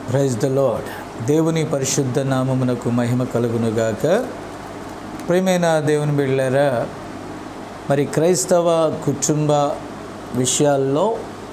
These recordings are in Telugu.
ప్రైజ్ ద లాడ్ దేవుని పరిశుద్ధ నామమునకు మహిమ కలుగునుగాక ప్రియమైన దేవుని బిళ్ళారా మరి క్రైస్తవ కుటుంబ విషయాల్లో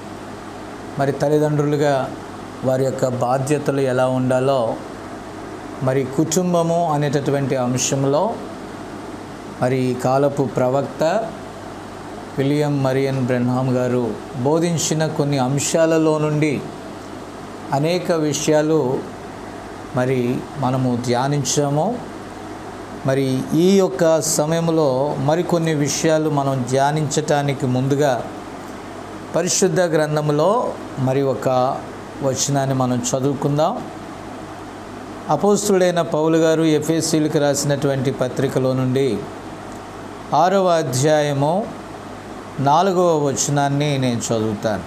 మరి తల్లిదండ్రులుగా వారి యొక్క బాధ్యతలు ఎలా ఉండాలో మరి కుటుంబము అనేటటువంటి అంశంలో మరి ఈ కాలపు ప్రవక్త విలియం మరియన్ బ్రెన్హామ్ గారు బోధించిన కొన్ని అంశాలలో నుండి అనేక విషయాలు మరి మనము ధ్యానించాము మరి ఈ యొక్క సమయంలో మరికొన్ని విషయాలు మనం ధ్యానించటానికి ముందుగా పరిశుద్ధ గ్రంథములో మరి ఒక వచనాన్ని మనం చదువుకుందాం అపోస్తుడైన పౌలు గారు ఎఫ్ఎస్సీలకు రాసినటువంటి పత్రికలో నుండి ఆరవ అధ్యాయము నాలుగవ వచనాన్ని నేను చదువుతాను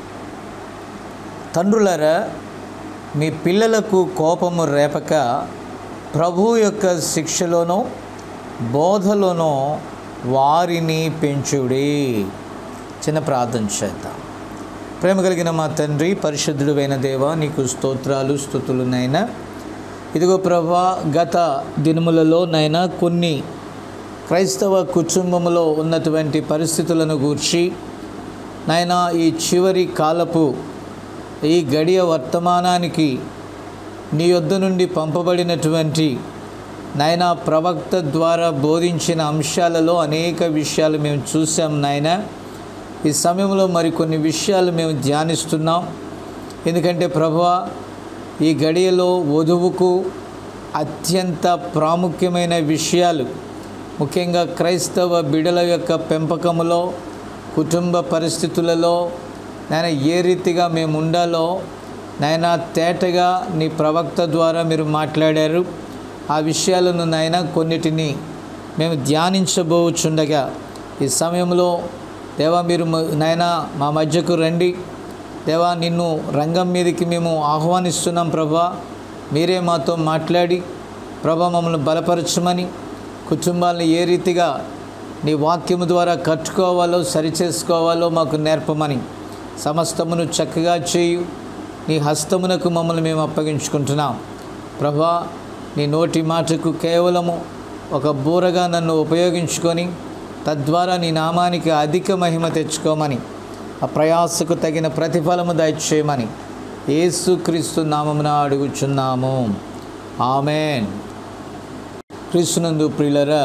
తండ్రులారా మీ పిల్లలకు కోపము రేపక ప్రభు యొక్క శిక్షలోనూ బోధలోనూ వారిని పెంచుడి చిన్న ప్రార్థన చేద్దాం ప్రేమ కలిగిన మా తండ్రి పరిశుద్ధుడైన దేవ నీకు స్తోత్రాలు స్థుతులు నైనా ఇదిగో ప్రభా గత దినములలో నైనా కొన్ని క్రైస్తవ కుటుంబంలో ఉన్నటువంటి పరిస్థితులను గూర్చి నాయన ఈ చివరి కాలపు ఈ గడియ వర్తమానానికి నీ యొద్ద నుండి పంపబడినటువంటి నాయన ప్రవక్త ద్వారా బోధించిన అంశాలలో అనేక విషయాలు మేము చూసాం నాయన ఈ సమయంలో మరికొన్ని విషయాలు మేము ధ్యానిస్తున్నాం ఎందుకంటే ప్రభువా ఈ గడియలో వధువుకు అత్యంత ప్రాముఖ్యమైన విషయాలు ముఖ్యంగా క్రైస్తవ బిడల యొక్క పెంపకములో కుటుంబ పరిస్థితులలో నాయన ఏ రీతిగా మేము ఉండాలో నాయన తేటగా నీ ప్రవక్త ద్వారా మీరు మాట్లాడారు ఆ విషయాలను నాయన కొన్నిటిని మేము ధ్యానించబోచుండగా ఈ సమయంలో దేవా మీరు నాయన మా మధ్యకు రండి దేవా నిన్ను రంగం మీదకి మేము ఆహ్వానిస్తున్నాం ప్రభా మీరే మాతో మాట్లాడి ప్రభా మమ్మల్ని బలపరచమని కుటుంబాలను ఏ రీతిగా నీ వాక్యము ద్వారా కట్టుకోవాలో సరిచేసుకోవాలో మాకు నేర్పమని సమస్తమును చక్కగా చేయు నీ హస్తమునకు మమ్మల్ని మేము అప్పగించుకుంటున్నాం ప్రభా నీ నోటి మాటకు కేవలము ఒక బూరగా నన్ను ఉపయోగించుకొని తద్వారా నీ నామానికి అధిక మహిమ తెచ్చుకోమని ఆ ప్రయాసకు తగిన ప్రతిఫలము దయచేయమని యేసుక్రీస్తు నామమున అడుగుచున్నాము ఆమెన్ క్రీస్తునందు ప్రియులరా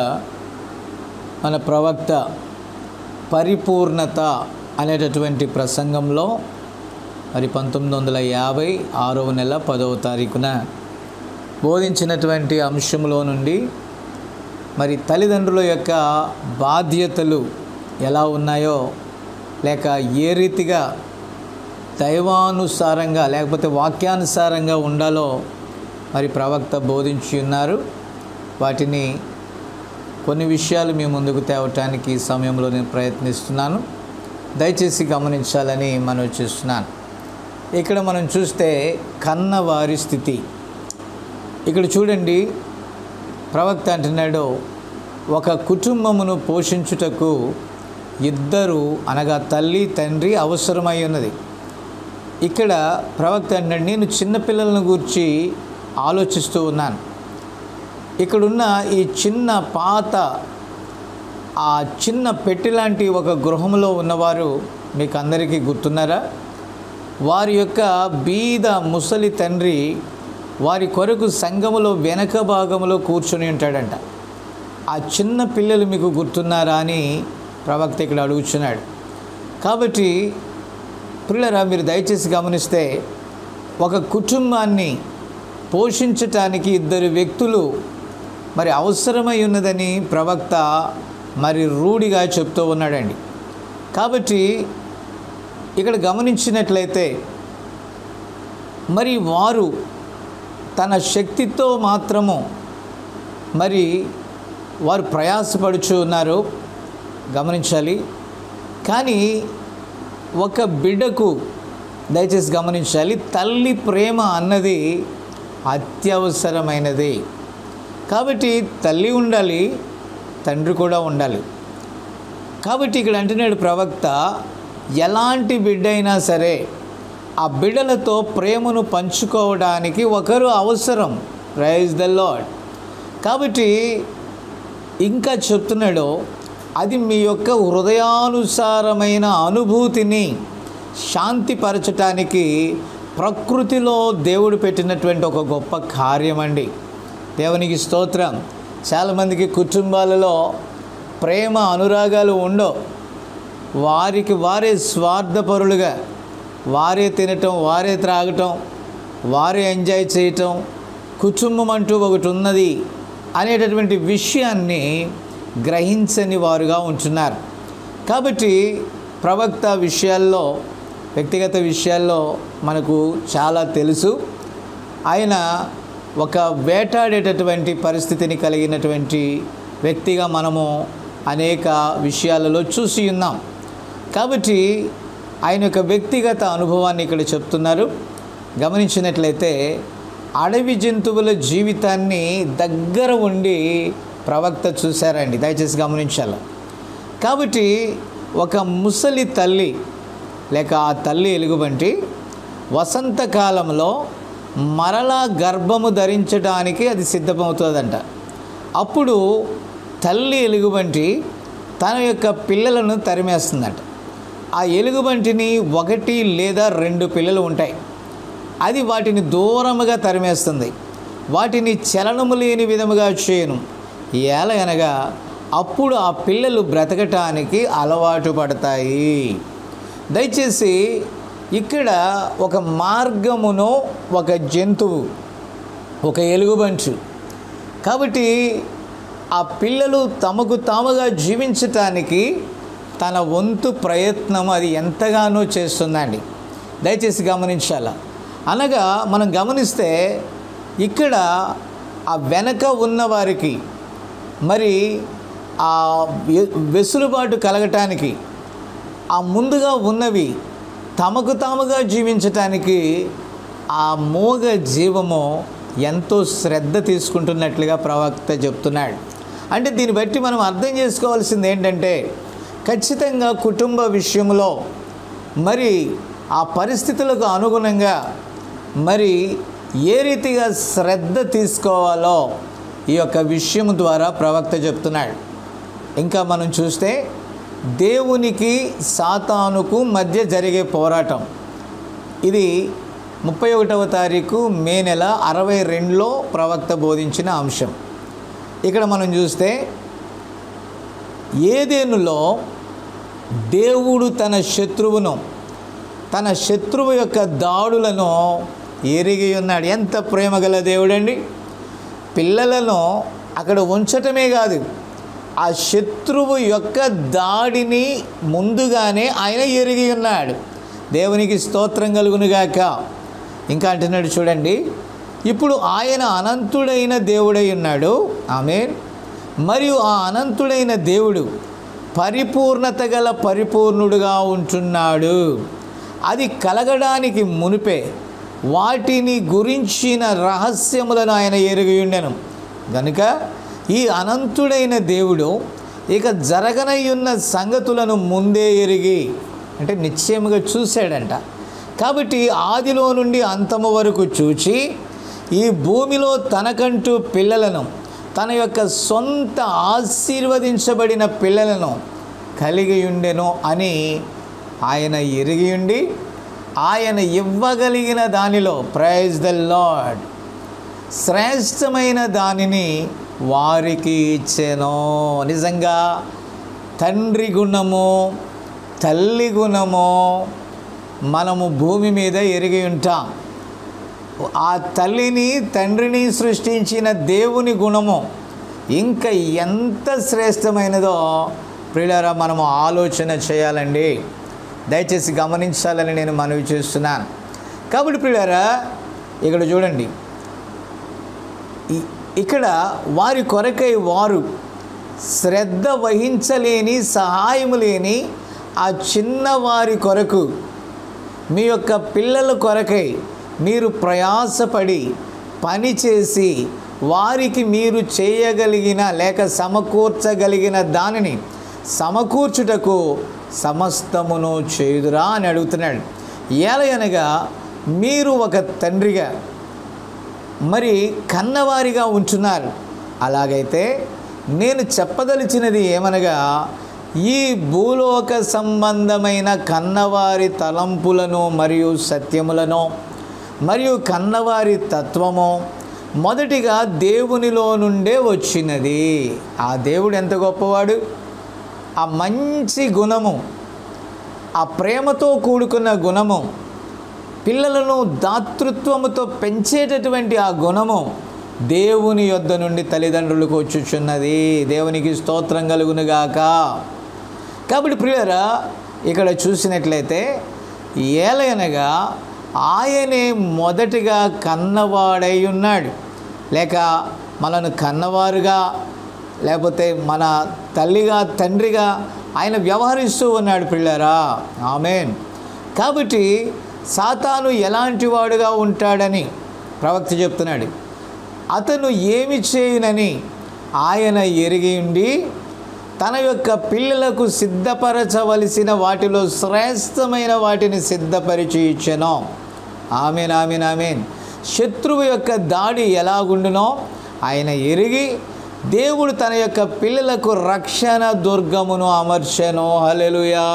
మన ప్రవక్త పరిపూర్ణత అనేటటువంటి ప్రసంగంలో మరి పంతొమ్మిది వందల యాభై ఆరవ నెల పదవ తారీఖున బోధించినటువంటి అంశంలో నుండి మరి తల్లిదండ్రుల యొక్క బాధ్యతలు ఎలా ఉన్నాయో లేక ఏ రీతిగా దైవానుసారంగా లేకపోతే వాక్యానుసారంగా ఉండాలో మరి ప్రవక్త బోధించి ఉన్నారు వాటిని కొన్ని విషయాలు మీ ముందుకు తేవటానికి ఈ సమయంలో నేను ప్రయత్నిస్తున్నాను దయచేసి గమనించాలని మనం చేస్తున్నాను ఇక్కడ మనం చూస్తే కన్నవారి స్థితి ఇక్కడ చూడండి ప్రవక్త అంటున్నాడు ఒక కుటుంబమును పోషించుటకు ఇద్దరు అనగా తల్లి తండ్రి అవసరమై ఉన్నది ఇక్కడ ప్రవక్త అంటాడు నేను చిన్నపిల్లలను గురించి ఆలోచిస్తూ ఉన్నాను ఇక్కడున్న ఈ చిన్న పాత ఆ చిన్న పెట్టి లాంటి ఒక గృహంలో ఉన్నవారు మీకు అందరికీ గుర్తున్నారా వారి యొక్క బీద ముసలి తండ్రి వారి కొరకు సంఘములో వెనక భాగంలో కూర్చొని ఉంటాడంట ఆ చిన్న పిల్లలు మీకు గుర్తున్నారా అని ప్రవక్త ఇక్కడ అడుగుచున్నాడు కాబట్టి పిల్లరా మీరు దయచేసి గమనిస్తే ఒక కుటుంబాన్ని పోషించటానికి ఇద్దరు వ్యక్తులు మరి అవసరమై ఉన్నదని ప్రవక్త మరి రూఢిగా చెప్తూ ఉన్నాడండి కాబట్టి ఇక్కడ గమనించినట్లయితే మరి వారు తన శక్తితో మాత్రము మరి వారు ప్రయాసపడుచు ఉన్నారు గమనించాలి కానీ ఒక బిడ్డకు దయచేసి గమనించాలి తల్లి ప్రేమ అన్నది అత్యవసరమైనది కాబట్టి తల్లి ఉండాలి తండ్రి కూడా ఉండాలి కాబట్టి ఇక్కడ అంటున్నాడు ప్రవక్త ఎలాంటి బిడ్డ అయినా సరే ఆ బిడ్డలతో ప్రేమను పంచుకోవడానికి ఒకరు అవసరం ప్రైజ్ ద లాడ్ కాబట్టి ఇంకా చెప్తున్నాడు అది మీ యొక్క హృదయానుసారమైన అనుభూతిని శాంతిపరచటానికి ప్రకృతిలో దేవుడు పెట్టినటువంటి ఒక గొప్ప కార్యం అండి దేవునికి స్తోత్రం చాలామందికి కుటుంబాలలో ప్రేమ అనురాగాలు ఉండవు వారికి వారే స్వార్థపరులుగా వారే తినటం వారే త్రాగటం వారే ఎంజాయ్ చేయటం కుటుంబం అంటూ ఒకటి ఉన్నది అనేటటువంటి విషయాన్ని గ్రహించని వారుగా ఉంటున్నారు కాబట్టి ప్రవక్త విషయాల్లో వ్యక్తిగత విషయాల్లో మనకు చాలా తెలుసు ఆయన ఒక వేటాడేటటువంటి పరిస్థితిని కలిగినటువంటి వ్యక్తిగా మనము అనేక విషయాలలో చూసి ఉన్నాం కాబట్టి ఆయన యొక్క వ్యక్తిగత అనుభవాన్ని ఇక్కడ చెప్తున్నారు గమనించినట్లయితే అడవి జంతువుల జీవితాన్ని దగ్గర ఉండి ప్రవక్త చూశారండి దయచేసి గమనించాలి కాబట్టి ఒక ముసలి తల్లి లేక ఆ తల్లి ఎలుగుబంటి వసంతకాలంలో మరలా గర్భము ధరించడానికి అది సిద్ధమవుతుందంట అప్పుడు తల్లి ఎలుగుబంటి తన యొక్క పిల్లలను తరిమేస్తుందంట ఆ ఎలుగుబంటిని ఒకటి లేదా రెండు పిల్లలు ఉంటాయి అది వాటిని దూరముగా తరిమేస్తుంది వాటిని చలనము లేని విధముగా చేయను ఎలా అనగా అప్పుడు ఆ పిల్లలు బ్రతకటానికి అలవాటు పడతాయి దయచేసి ఇక్కడ ఒక మార్గమును ఒక జంతువు ఒక ఎలుగుబంచు కాబట్టి ఆ పిల్లలు తమకు తాముగా జీవించటానికి తన వంతు ప్రయత్నం అది ఎంతగానో చేస్తుందండి దయచేసి గమనించాల అనగా మనం గమనిస్తే ఇక్కడ ఆ వెనక ఉన్నవారికి మరి ఆ వె- వెసులుబాటు కలగటానికి ఆ ముందుగా ఉన్నవి తమకు తాముగా జీవించటానికి ఆ మోగ జీవము ఎంతో శ్రద్ధ తీసుకుంటున్నట్లుగా ప్రవక్త చెప్తున్నాడు అంటే దీన్ని బట్టి మనం అర్థం చేసుకోవాల్సింది ఏంటంటే ఖచ్చితంగా కుటుంబ విషయంలో మరి ఆ పరిస్థితులకు అనుగుణంగా మరి ఏ రీతిగా శ్రద్ధ తీసుకోవాలో ఈ యొక్క విషయం ద్వారా ప్రవక్త చెప్తున్నాడు ఇంకా మనం చూస్తే దేవునికి సాతానుకు మధ్య జరిగే పోరాటం ఇది ముప్పై ఒకటవ తారీఖు మే నెల అరవై రెండులో ప్రవక్త బోధించిన అంశం ఇక్కడ మనం చూస్తే ఏదేనులో దేవుడు తన శత్రువును తన శత్రువు యొక్క దాడులను ఎరిగి ఉన్నాడు ఎంత ప్రేమగల దేవుడండి పిల్లలను అక్కడ ఉంచటమే కాదు ఆ శత్రువు యొక్క దాడిని ముందుగానే ఆయన ఎరిగి ఉన్నాడు దేవునికి స్తోత్రం కలుగునుగాక ఇంకా అంటున్నాడు చూడండి ఇప్పుడు ఆయన అనంతుడైన దేవుడై ఉన్నాడు ఆమె మరియు ఆ అనంతుడైన దేవుడు పరిపూర్ణత గల పరిపూర్ణుడుగా ఉంటున్నాడు అది కలగడానికి మునిపే వాటిని గురించిన రహస్యములను ఆయన ఎరిగి ఉండెను గనుక ఈ అనంతుడైన దేవుడు ఇక జరగనయ్యున్న సంగతులను ముందే ఎరిగి అంటే నిశ్చయముగా చూశాడంట కాబట్టి ఆదిలో నుండి అంతము వరకు చూచి ఈ భూమిలో తనకంటూ పిల్లలను తన యొక్క సొంత ఆశీర్వదించబడిన పిల్లలను కలిగి ఉండెను అని ఆయన ఎరిగి ఉండి ఆయన ఇవ్వగలిగిన దానిలో ప్రైజ్ ద లాడ్ శ్రేష్టమైన దానిని వారికి ఇచ్చెను నిజంగా తండ్రి గుణము తల్లి గుణము మనము భూమి మీద ఎరిగి ఉంటాం ఆ తల్లిని తండ్రిని సృష్టించిన దేవుని గుణము ఇంకా ఎంత శ్రేష్టమైనదో ప్రియులారా మనము ఆలోచన చేయాలండి దయచేసి గమనించాలని నేను మనవి చేస్తున్నాను కాబట్టి ప్రియులారా ఇక్కడ చూడండి ఇ- ఇక్కడ వారి కొరకై వారు శ్రద్ధ వహించలేని సహాయము లేని ఆ చిన్నవారి కొరకు మీ యొక్క పిల్లల కొరకై మీరు ప్రయాసపడి పని చేసి వారికి మీరు చేయగలిగిన లేక సమకూర్చగలిగిన దానిని సమకూర్చుటకు సమస్తమును చేయుదురా అని అడుగుతున్నాడు ఏలయనగా మీరు ఒక తండ్రిగా మరి కన్నవారిగా ఉంటున్నారు అలాగైతే నేను చెప్పదలిచినది ఏమనగా ఈ భూలోక సంబంధమైన కన్నవారి తలంపులను మరియు సత్యములను మరియు కన్నవారి తత్వము మొదటిగా దేవునిలో నుండే వచ్చినది ఆ దేవుడు ఎంత గొప్పవాడు ఆ మంచి గుణము ఆ ప్రేమతో కూడుకున్న గుణము పిల్లలను దాతృత్వముతో పెంచేటటువంటి ఆ గుణము దేవుని యొద్ద నుండి తల్లిదండ్రులకు వచ్చుచున్నది దేవునికి స్తోత్రం కలుగునుగాక కాబట్టి ప్రియరా ఇక్కడ చూసినట్లయితే ఏలయనగా ఆయనే మొదటిగా కన్నవాడై ఉన్నాడు లేక మనను కన్నవారుగా లేకపోతే మన తల్లిగా తండ్రిగా ఆయన వ్యవహరిస్తూ ఉన్నాడు పిల్లరా ఆమెన్ కాబట్టి సాతాను ఎలాంటి వాడుగా ఉంటాడని ప్రవక్త చెప్తున్నాడు అతను ఏమి చేయునని ఆయన ఎరిగి ఉండి తన యొక్క పిల్లలకు సిద్ధపరచవలసిన వాటిలో శ్రేష్టమైన వాటిని సిద్ధపరిచి ఇచ్చెను ఆమెన్ ఆమెన్ ఆమెన్ శత్రువు యొక్క దాడి ఎలాగుండునో ఆయన ఎరిగి దేవుడు తన యొక్క పిల్లలకు రక్షణ దుర్గమును అమర్చెను హల్లెలూయా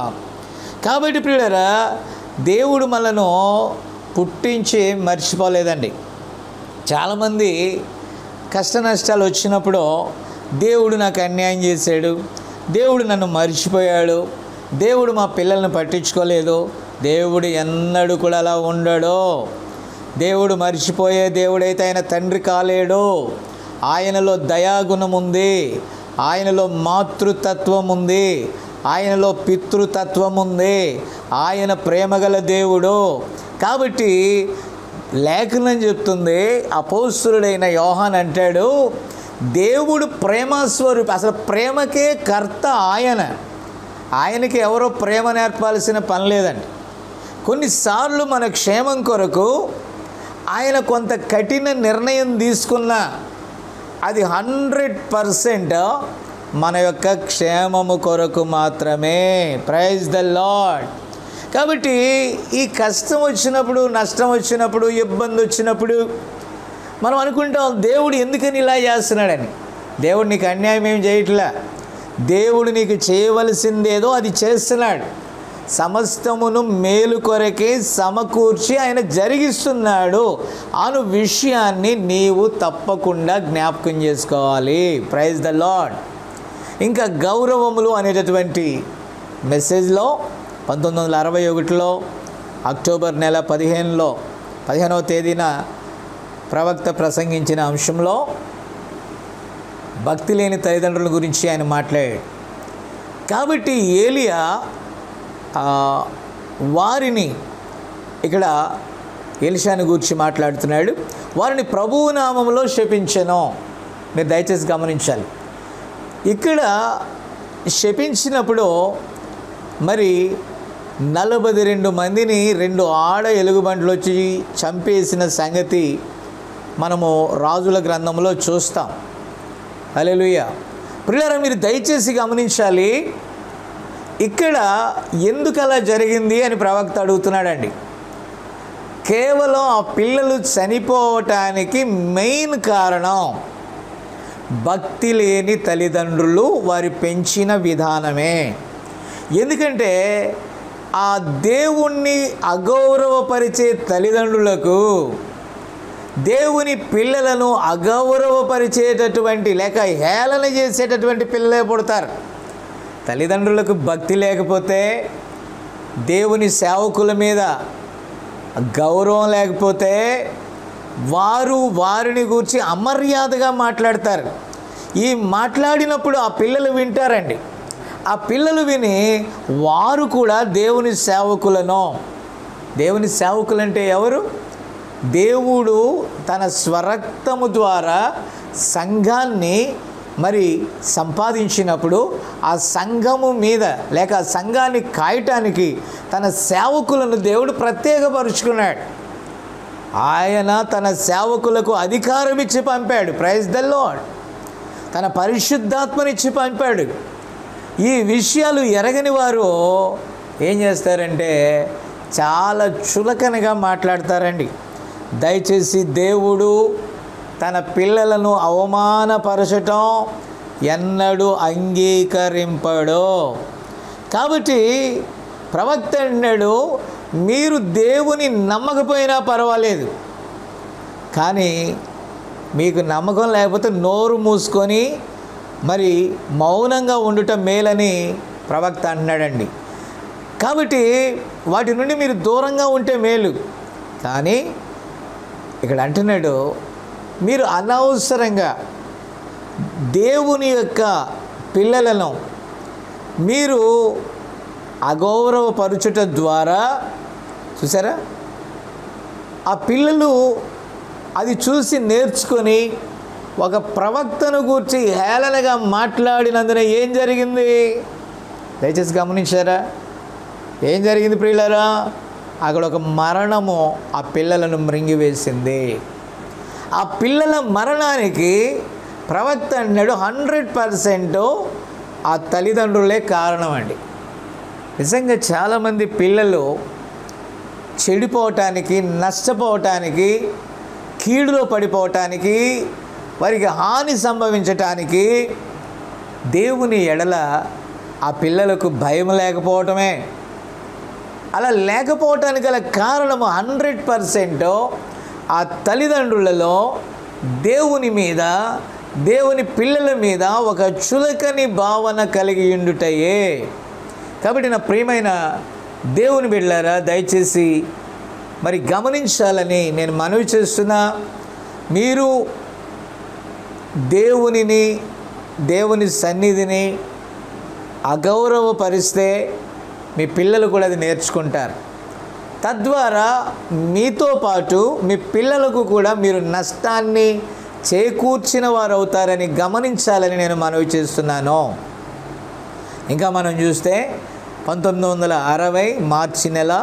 కాబట్టి ప్రియులరా దేవుడు మనను పుట్టించి మర్చిపోలేదండి చాలామంది కష్ట నష్టాలు వచ్చినప్పుడు దేవుడు నాకు అన్యాయం చేశాడు దేవుడు నన్ను మర్చిపోయాడు దేవుడు మా పిల్లల్ని పట్టించుకోలేదు దేవుడు ఎన్నడూ కూడా అలా ఉండడు దేవుడు మర్చిపోయే దేవుడైతే ఆయన తండ్రి కాలేడు ఆయనలో దయాగుణం ఉంది ఆయనలో మాతృతత్వం ఉంది ఆయనలో పితృతత్వం ఉంది ఆయన ప్రేమగల దేవుడు కాబట్టి లేఖనం చెప్తుంది అపౌస్తుడైన యోహాన్ అంటాడు దేవుడు ప్రేమస్వరూపి అసలు ప్రేమకే కర్త ఆయన ఆయనకి ఎవరో ప్రేమ నేర్పాల్సిన పని లేదండి కొన్నిసార్లు మన క్షేమం కొరకు ఆయన కొంత కఠిన నిర్ణయం తీసుకున్న అది హండ్రెడ్ పర్సెంట్ మన యొక్క క్షేమము కొరకు మాత్రమే ప్రైజ్ ద లాడ్ కాబట్టి ఈ కష్టం వచ్చినప్పుడు నష్టం వచ్చినప్పుడు ఇబ్బంది వచ్చినప్పుడు మనం అనుకుంటాం దేవుడు ఎందుకని ఇలా చేస్తున్నాడని దేవుడు నీకు అన్యాయం ఏం చేయట్లే దేవుడు నీకు చేయవలసిందేదో అది చేస్తున్నాడు సమస్తమును మేలు కొరకే సమకూర్చి ఆయన జరిగిస్తున్నాడు అను విషయాన్ని నీవు తప్పకుండా జ్ఞాపకం చేసుకోవాలి ప్రైజ్ ద లాడ్ ఇంకా గౌరవములు అనేటటువంటి మెసేజ్లో పంతొమ్మిది వందల అరవై ఒకటిలో అక్టోబర్ నెల పదిహేనులో పదిహేనవ తేదీన ప్రవక్త ప్రసంగించిన అంశంలో భక్తి లేని తల్లిదండ్రుల గురించి ఆయన మాట్లాడాడు కాబట్టి ఏలియా ఆ, వారిని ఇక్కడ ఎలిషాని గురించి మాట్లాడుతున్నాడు వారిని ప్రభువు నామంలో శపించను మీరు దయచేసి గమనించాలి ఇక్కడ శపించినప్పుడు మరి నలభై రెండు మందిని రెండు ఆడ ఎలుగుబంట్లు వచ్చి చంపేసిన సంగతి మనము రాజుల గ్రంథంలో చూస్తాం హల్లెలూయా ప్రియులారా మీరు దయచేసి గమనించాలి ఇక్కడ ఎందుకు అలా జరిగింది అని ప్రవక్త అడుగుతున్నాడండి కేవలం ఆ పిల్లలు చనిపోవటానికి మెయిన్ కారణం భక్తి లేని తల్లిదండ్రులు వారి పెంచిన విధానమే ఎందుకంటే ఆ దేవుణ్ణి అగౌరవపరిచే తల్లిదండ్రులకు దేవుని పిల్లలను అగౌరవపరిచేటటువంటి లేక హేళన చేసేటటువంటి పిల్లలే పుడతారు తల్లిదండ్రులకు భక్తి లేకపోతే దేవుని సేవకుల మీద గౌరవం లేకపోతే వారు వారిని గురించి అమర్యాదగా మాట్లాడతారు ఈ మాట్లాడినప్పుడు ఆ పిల్లలు వింటారండి ఆ పిల్లలు విని వారు కూడా దేవుని సేవకులను దేవుని సేవకులంటే ఎవరు దేవుడు తన స్వరక్తము ద్వారా సంఘాన్ని మరి సంపాదించినప్పుడు ఆ సంఘము మీద లేక ఆ సంఘాన్ని కాయటానికి తన సేవకులను దేవుడు ప్రత్యేకపరుచుకున్నాడు ఆయన తన సేవకులకు అధికారం ఇచ్చి పంపాడు ప్రైజ్ ద లార్డ్ తన పరిశుద్ధాత్మనిచ్చి పంపాడు ఈ విషయాలు ఎరగని వారు ఏం చేస్తారంటే చాలా చులకనగా మాట్లాడతారండి దయచేసి దేవుడు తన పిల్లలను అవమానపరచటం ఎన్నడూ అంగీకరింపడు కాబట్టి ప్రవక్త అన్నాడు మీరు దేవుని నమ్మకపోయినా పర్వాలేదు కానీ మీకు నమ్మకం లేకపోతే నోరు మూసుకొని మరి మౌనంగా ఉండటం మేలని ప్రవక్త అన్నాడండి కాబట్టి వాటి నుండి మీరు దూరంగా ఉంటే మేలు కానీ ఇక్కడ అంటున్నాడు మీరు అనవసరంగా దేవుని యొక్క పిల్లలను మీరు అగౌరవపరచుట ద్వారా చూసారా ఆ పిల్లలు అది చూసి నేర్చుకొని ఒక ప్రవక్తను గూర్చి హేళనగా మాట్లాడినందున ఏం జరిగింది దయచేసి గమనించారా ఏం జరిగింది ప్రియులరా అక్కడ ఒక మరణము ఆ పిల్లలను మృంగివేసింది ఆ పిల్లల మరణానికి ప్రవక్త అన్నాడు హండ్రెడ్ పర్సెంట్ ఆ తల్లిదండ్రులే కారణం అండి నిజంగా చాలామంది పిల్లలు చెడిపోవటానికి నష్టపోవటానికి కీడులో పడిపోవటానికి వారికి హాని సంభవించటానికి దేవుని ఎడల ఆ పిల్లలకు భయం లేకపోవటమే అలా లేకపోవటానికి గల కారణము హండ్రెడ్ పర్సెంట్ ఆ తల్లిదండ్రులలో దేవుని మీద దేవుని పిల్లల మీద ఒక చులకని భావన కలిగి ఉండుటయే కాబట్టి నా ప్రియమైన దేవుని బిడ్డలారా దయచేసి మరి గమనించాలని నేను మనవి చేస్తున్నా మీరు దేవునిని దేవుని సన్నిధిని అగౌరవపరిస్తే మీ పిల్లలు కూడా అది నేర్చుకుంటారు తద్వారా మీతో పాటు మీ పిల్లలకు కూడా మీరు నష్టాన్ని చేకూర్చిన వారు అవుతారని గమనించాలని నేను మనవి చేస్తున్నాను ఇంకా మనం చూస్తే పంతొమ్మిది వందల అరవై మార్చి నెల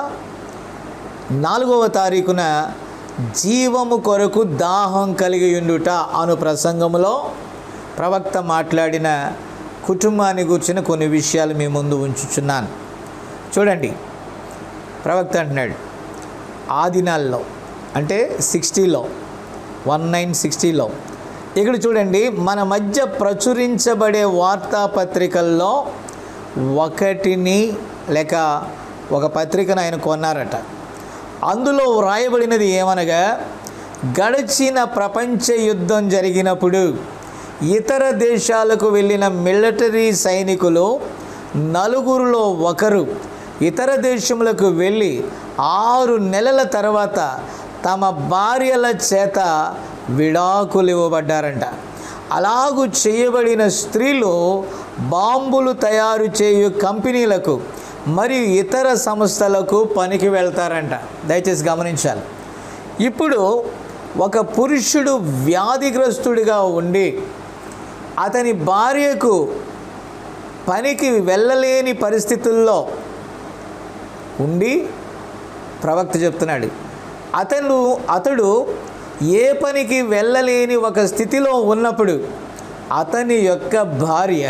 నాలుగవ తారీఖున జీవము కొరకు దాహం కలిగి ఉండుట అను ప్రసంగంలో ప్రవక్త మాట్లాడిన కుటుంబాన్ని గురించిన కొన్ని విషయాలు మీ ముందు ఉంచుచున్నాను చూడండి ప్రవక్త అంటున్నాడు ఆ దినాల్లో అంటే సిక్స్టీలో వన్ నైన్ సిక్స్టీలో ఇక్కడ చూడండి మన మధ్య ప్రచురించబడే వార్తాపత్రికల్లో ఒకటిని లేక ఒక పత్రికను ఆయన కొన్నారట అందులో వ్రాయబడినది ఏమనగా గడిచిన ప్రపంచ యుద్ధం జరిగినప్పుడు ఇతర దేశాలకు వెళ్ళిన మిలిటరీ సైనికులు నలుగురిలో ఒకరు ఇతర దేశములకు వెళ్ళి ఆరు నెలల తర్వాత తమ భార్యల చేత విడాకులు ఇవ్వబడ్డారంట అలాగు చేయబడిన స్త్రీలు బాంబులు తయారు చేయు కంపెనీలకు మరియు ఇతర సంస్థలకు పనికి వెళ్తారంట దయచేసి గమనించాలి ఇప్పుడు ఒక పురుషుడు వ్యాధిగ్రస్తుడిగా ఉండి అతని భార్యకు పనికి వెళ్ళలేని పరిస్థితుల్లో ఉండి ప్రవక్త చెప్తున్నాడు అతను అతడు ఏ పనికి వెళ్ళలేని ఒక స్థితిలో ఉన్నప్పుడు అతని యొక్క భార్య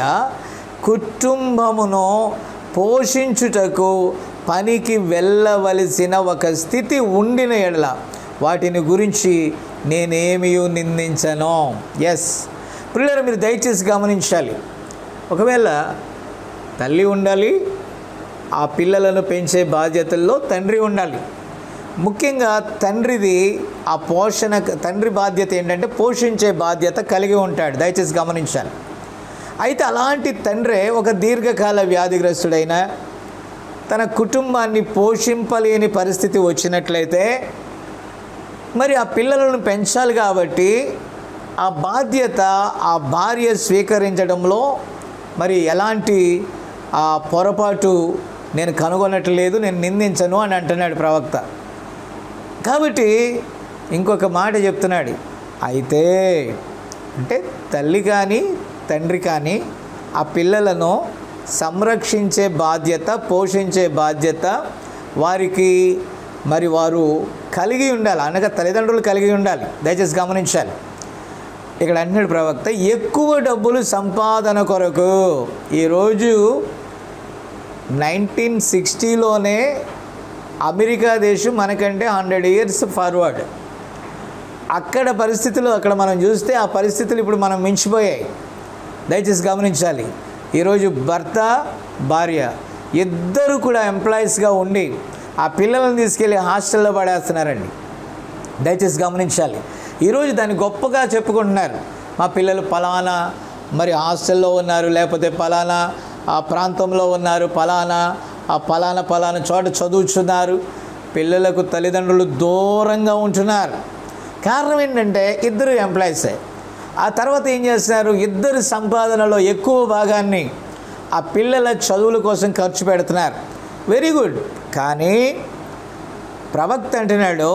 కుటుంబమును పోషించుటకు పనికి వెళ్ళవలసిన ఒక స్థితి ఉండిన ఎడల వాటిని గురించి నేనేమీ నిందించను ఎస్ పిల్లలు మీరు దయచేసి గమనించాలి ఒకవేళ తల్లి ఉండాలి ఆ పిల్లలను పెంచే బాధ్యతల్లో తండ్రి ఉండాలి ముఖ్యంగా తండ్రిది ఆ పోషణ తండ్రి బాధ్యత ఏంటంటే పోషించే బాధ్యత కలిగి ఉంటాడు దయచేసి గమనించాలి అయితే అలాంటి తండ్రే ఒక దీర్ఘకాల వ్యాధిగ్రస్తుడైన తన కుటుంబాన్ని పోషింపలేని పరిస్థితి వచ్చినట్లయితే మరి ఆ పిల్లలను పెంచాలి కాబట్టి ఆ బాధ్యత ఆ భార్య స్వీకరించడంలో మరి ఎలాంటి ఆ పొరపాటు నేను కనుగొనట్లేదు నేను నిందించను అని అంటున్నాడు ప్రవక్త కాబట్టి ఇంకొక మాట చెప్తున్నాడు అయితే అంటే తల్లి కానీ తండ్రి కానీ ఆ పిల్లలను సంరక్షించే బాధ్యత పోషించే బాధ్యత వారికి మరి వారు కలిగి ఉండాలి అనగా తల్లిదండ్రులు కలిగి ఉండాలి దయచేసి గమనించాలి ఇక్కడ అంటున్నాడు ప్రవక్త ఎక్కువ డబ్బులు సంపాదన కొరకు ఈరోజు నైన్టీన్ సిక్స్టీలోనే అమెరికా దేశం మనకంటే హండ్రెడ్ ఇయర్స్ ఫార్వర్డ్ అక్కడ పరిస్థితులు అక్కడ మనం చూస్తే ఆ పరిస్థితులు ఇప్పుడు మనం మించిపోయాయి దయచేసి గమనించాలి ఈరోజు భర్త భార్య ఇద్దరు కూడా ఎంప్లాయీస్గా ఉండి ఆ పిల్లలను తీసుకెళ్ళి హాస్టల్లో పడేస్తున్నారండి దయచేసి గమనించాలి ఈరోజు దాన్ని గొప్పగా చెప్పుకుంటున్నారు మా పిల్లలు ఫలానా మరి హాస్టల్లో ఉన్నారు లేకపోతే ఫలానా ఆ ప్రాంతంలో ఉన్నారు ఫలానా ఆ ఫలానా ఫలానా చోట చదువుతున్నారు పిల్లలకు తల్లిదండ్రులు దూరంగా ఉంటున్నారు కారణం ఏంటంటే ఇద్దరు ఎంప్లాయీసే ఆ తర్వాత ఏం చేస్తున్నారు ఇద్దరు సంపాదనలో ఎక్కువ భాగాన్ని ఆ పిల్లల చదువుల కోసం ఖర్చు పెడుతున్నారు వెరీ గుడ్ కానీ ప్రవక్త అంటున్నాడు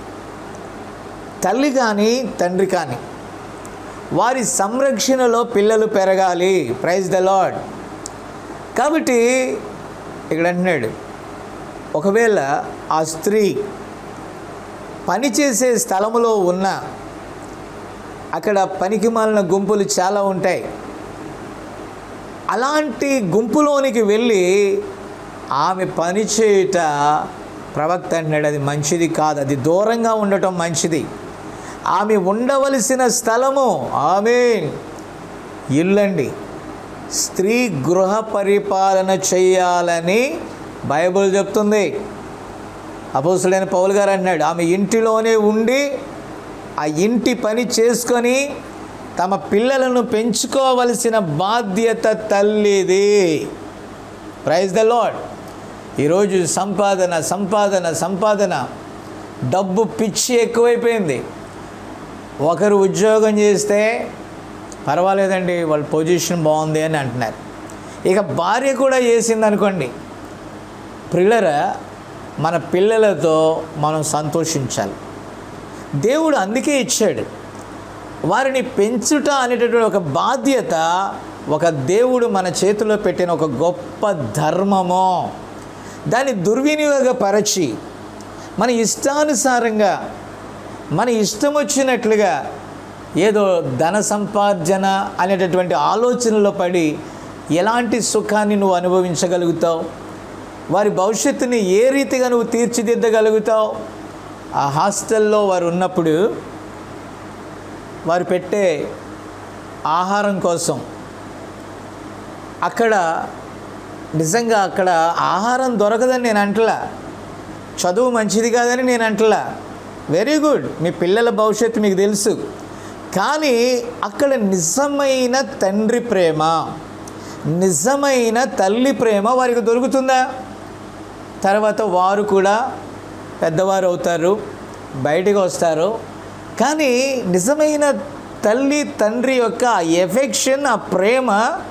తల్లి కానీ తండ్రి కానీ వారి సంరక్షణలో పిల్లలు పెరగాలి ప్రైజ్ ద లాడ్ కాబట్టి ఇక్కడ అంటున్నాడు ఒకవేళ ఆ స్త్రీ పనిచేసే స్థలములో ఉన్న అక్కడ పనికి మాలిన గుంపులు చాలా ఉంటాయి అలాంటి గుంపులోనికి వెళ్ళి ఆమె పని చేయుట ప్రవక్త అన్నాడు అది మంచిది కాదు అది దూరంగా ఉండటం మంచిది ఆమె ఉండవలసిన స్థలము ఆమె ఇల్లండి స్త్రీ గృహ పరిపాలన చేయాలని బైబిల్ చెప్తుంది అపోసుడైన పౌలు గారు అన్నాడు ఆమె ఇంటిలోనే ఉండి ఆ ఇంటి పని చేసుకొని తమ పిల్లలను పెంచుకోవలసిన బాధ్యత తల్లిది ప్రైజ్ ద లాడ్ ఈరోజు సంపాదన సంపాదన సంపాదన డబ్బు పిచ్చి ఎక్కువైపోయింది ఒకరు ఉద్యోగం చేస్తే పర్వాలేదండి వాళ్ళ పొజిషన్ బాగుంది అని అంటున్నారు ఇక భార్య కూడా చేసింది అనుకోండి పిల్లర మన పిల్లలతో మనం సంతోషించాలి దేవుడు అందుకే ఇచ్చాడు వారిని పెంచుట అనేటటువంటి ఒక బాధ్యత ఒక దేవుడు మన చేతిలో పెట్టిన ఒక గొప్ప ధర్మము దాన్ని దుర్వినియోగపరచి మన ఇష్టానుసారంగా మన ఇష్టం వచ్చినట్లుగా ఏదో ధన సంపార్జన అనేటటువంటి ఆలోచనలో పడి ఎలాంటి సుఖాన్ని నువ్వు అనుభవించగలుగుతావు వారి భవిష్యత్తుని ఏ రీతిగా నువ్వు తీర్చిదిద్దగలుగుతావు ఆ హాస్టల్లో వారు ఉన్నప్పుడు వారు పెట్టే ఆహారం కోసం అక్కడ నిజంగా అక్కడ ఆహారం దొరకదని నేను అంటలా చదువు మంచిది కాదని నేను అంటలా వెరీ గుడ్ మీ పిల్లల భవిష్యత్తు మీకు తెలుసు కానీ అక్కడ నిజమైన తండ్రి ప్రేమ నిజమైన తల్లి ప్రేమ వారికి దొరుకుతుందా తర్వాత వారు కూడా పెద్దవారు అవుతారు బయటికి వస్తారు కానీ నిజమైన తల్లి తండ్రి యొక్క ఆ ఎఫెక్షన్ ఆ ప్రేమ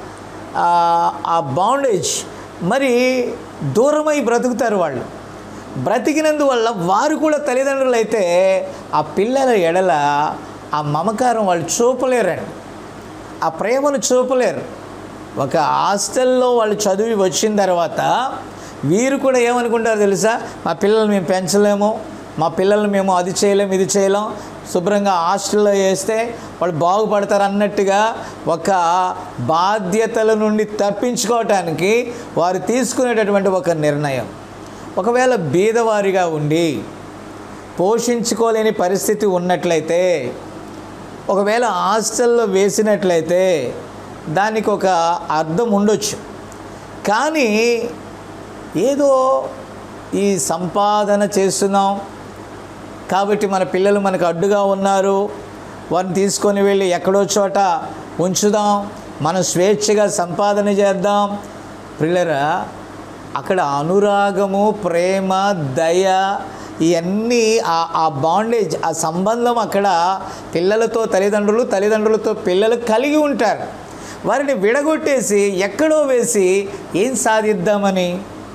ఆ- ఆ బాండేజ్ మరి దూరమై బ్రతుకుతారు వాళ్ళు బ్రతికినందువల్ల వారు కూడా తల్లిదండ్రులు అయితే ఆ పిల్లల ఎడల ఆ మమకారం వాళ్ళు చూపలేరండి ఆ ప్రేమను చూపలేరు ఒక హాస్టల్లో వాళ్ళు చదివి వచ్చిన తర్వాత వీరు కూడా ఏమనుకుంటారు తెలుసా మా పిల్లల్ని మేము పెంచలేము మా పిల్లల్ని మేము అది చేయలేము ఇది చేయలేం శుభ్రంగా హాస్టల్లో వేస్తే వాళ్ళు బాగుపడతారు అన్నట్టుగా ఒక బాధ్యతల నుండి తప్పించుకోవటానికి వారు తీసుకునేటటువంటి ఒక నిర్ణయం ఒకవేళ బీదవారిగా ఉండి పోషించుకోలేని పరిస్థితి ఉన్నట్లయితే ఒకవేళ హాస్టల్లో వేసినట్లయితే దానికి ఒక అర్థం ఉండొచ్చు కానీ ఏదో ఈ సంపాదన చేస్తున్నాం కాబట్టి మన పిల్లలు మనకు అడ్డుగా ఉన్నారు వారిని తీసుకొని వెళ్ళి ఎక్కడో చోట ఉంచుదాం మనం స్వేచ్ఛగా సంపాదన చేద్దాం పిల్లరా అక్కడ అనురాగము ప్రేమ దయ ఇవన్నీ ఆ ఆ బాండేజ్ ఆ సంబంధం అక్కడ పిల్లలతో తల్లిదండ్రులు తల్లిదండ్రులతో పిల్లలు కలిగి ఉంటారు వారిని విడగొట్టేసి ఎక్కడో వేసి ఏం సాధిద్దామని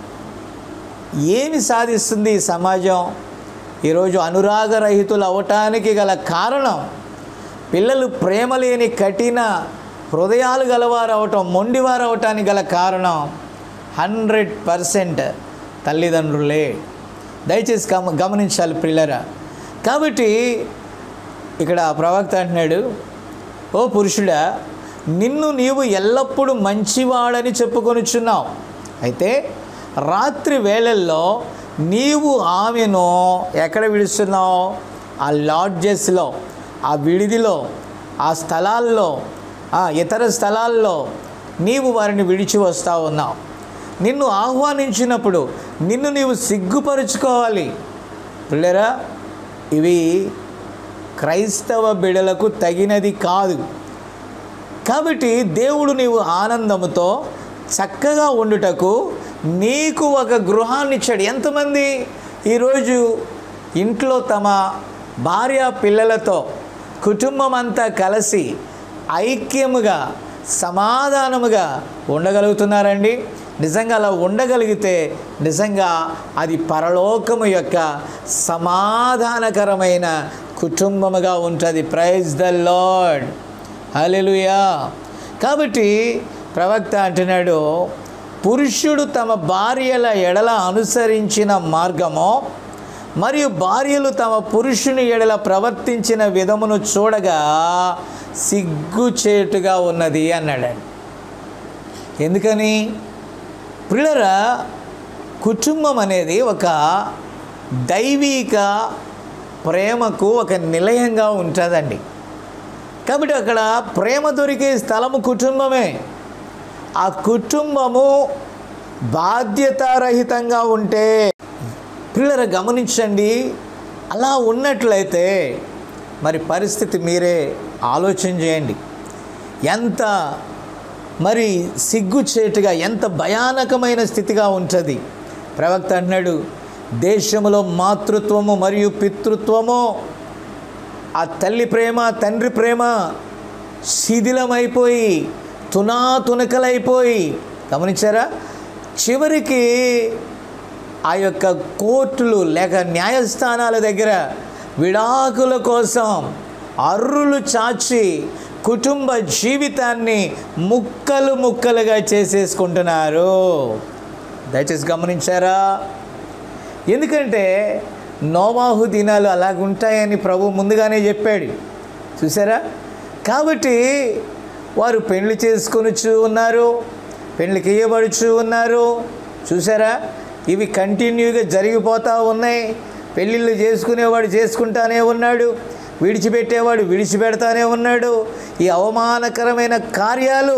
ఏమి సాధిస్తుంది ఈ సమాజం ఈరోజు అనురాగరహితులు అవటానికి గల కారణం పిల్లలు ప్రేమ లేని కఠిన హృదయాలు గలవారు అవటం మొండివారు అవటానికి గల కారణం హండ్రెడ్ పర్సెంట్ తల్లిదండ్రులే దయచేసి గమ గమనించాలి పిల్లరా కాబట్టి ఇక్కడ ప్రవక్త అంటున్నాడు ఓ పురుషుడా నిన్ను నీవు ఎల్లప్పుడూ మంచివాడని చెప్పుకొనుచున్నావు అయితే రాత్రి వేళల్లో నీవు ఆమెను ఎక్కడ విడుస్తున్నావు ఆ లాడ్జెస్లో ఆ విడిదిలో ఆ స్థలాల్లో ఆ ఇతర స్థలాల్లో నీవు వారిని విడిచి వస్తూ ఉన్నావు నిన్ను ఆహ్వానించినప్పుడు నిన్ను నీవు సిగ్గుపరుచుకోవాలి పిల్లరా ఇవి క్రైస్తవ బిడలకు తగినది కాదు కాబట్టి దేవుడు నీవు ఆనందముతో చక్కగా ఉండుటకు నీకు ఒక గృహాన్ని ఇచ్చాడు ఎంతమంది ఈరోజు ఇంట్లో తమ భార్య పిల్లలతో కుటుంబం అంతా కలిసి ఐక్యముగా సమాధానముగా ఉండగలుగుతున్నారండి నిజంగా అలా ఉండగలిగితే నిజంగా అది పరలోకము యొక్క సమాధానకరమైన కుటుంబముగా ఉంటుంది ప్రైజ్ ద లార్డ్ హల్లెలూయా కాబట్టి ప్రవక్త అంటున్నాడు పురుషుడు తమ భార్యల ఎడల అనుసరించిన మార్గము మరియు భార్యలు తమ పురుషుని ఎడల ప్రవర్తించిన విధమును చూడగా సిగ్గుచేటుగా ఉన్నది అన్నాడండి ఎందుకని పిల్లరా కుటుంబం అనేది ఒక దైవిక ప్రేమకు ఒక నిలయంగా ఉంటుందండి కాబట్టి అక్కడ ప్రేమ దొరికే స్థలము కుటుంబమే ఆ కుటుంబము బాధ్యతారహితంగా ఉంటే పిల్లల గమనించండి అలా ఉన్నట్లయితే మరి పరిస్థితి మీరే ఆలోచన చేయండి ఎంత మరి సిగ్గుచేటుగా ఎంత భయానకమైన స్థితిగా ఉంటుంది ప్రవక్త అంటున్నాడు దేశంలో మాతృత్వము మరియు పితృత్వము ఆ తల్లి ప్రేమ తండ్రి ప్రేమ శిథిలమైపోయి తునా తునకలైపోయి గమనించారా చివరికి ఆ యొక్క కోర్టులు లేక న్యాయస్థానాల దగ్గర విడాకుల కోసం అర్రులు చాచి కుటుంబ జీవితాన్ని ముక్కలు ముక్కలుగా చేసేసుకుంటున్నారు దయచేసి గమనించారా ఎందుకంటే నోవాహు దినాలు అలాగుంటాయని ప్రభు ముందుగానే చెప్పాడు చూసారా కాబట్టి వారు పెళ్లి చేసుకొనుచు ఉన్నారు పెళ్లికి ఇయ్యబడుచు ఉన్నారు చూసారా ఇవి కంటిన్యూగా జరిగిపోతూ ఉన్నాయి పెళ్ళిళ్ళు చేసుకునేవాడు చేసుకుంటానే ఉన్నాడు విడిచిపెట్టేవాడు విడిచిపెడతానే ఉన్నాడు ఈ అవమానకరమైన కార్యాలు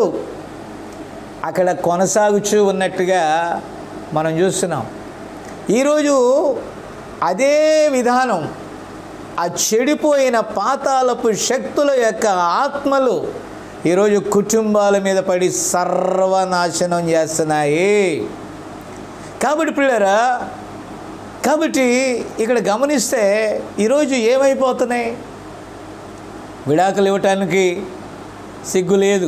అక్కడ కొనసాగుచూ ఉన్నట్టుగా మనం చూస్తున్నాం ఈరోజు అదే విధానం ఆ చెడిపోయిన పాతాలపు శక్తుల యొక్క ఆత్మలు ఈరోజు కుటుంబాల మీద పడి సర్వనాశనం చేస్తున్నాయి కాబట్టి పిల్లరా కాబట్టి ఇక్కడ గమనిస్తే ఈరోజు ఏమైపోతున్నాయి విడాకులు ఇవ్వటానికి సిగ్గు లేదు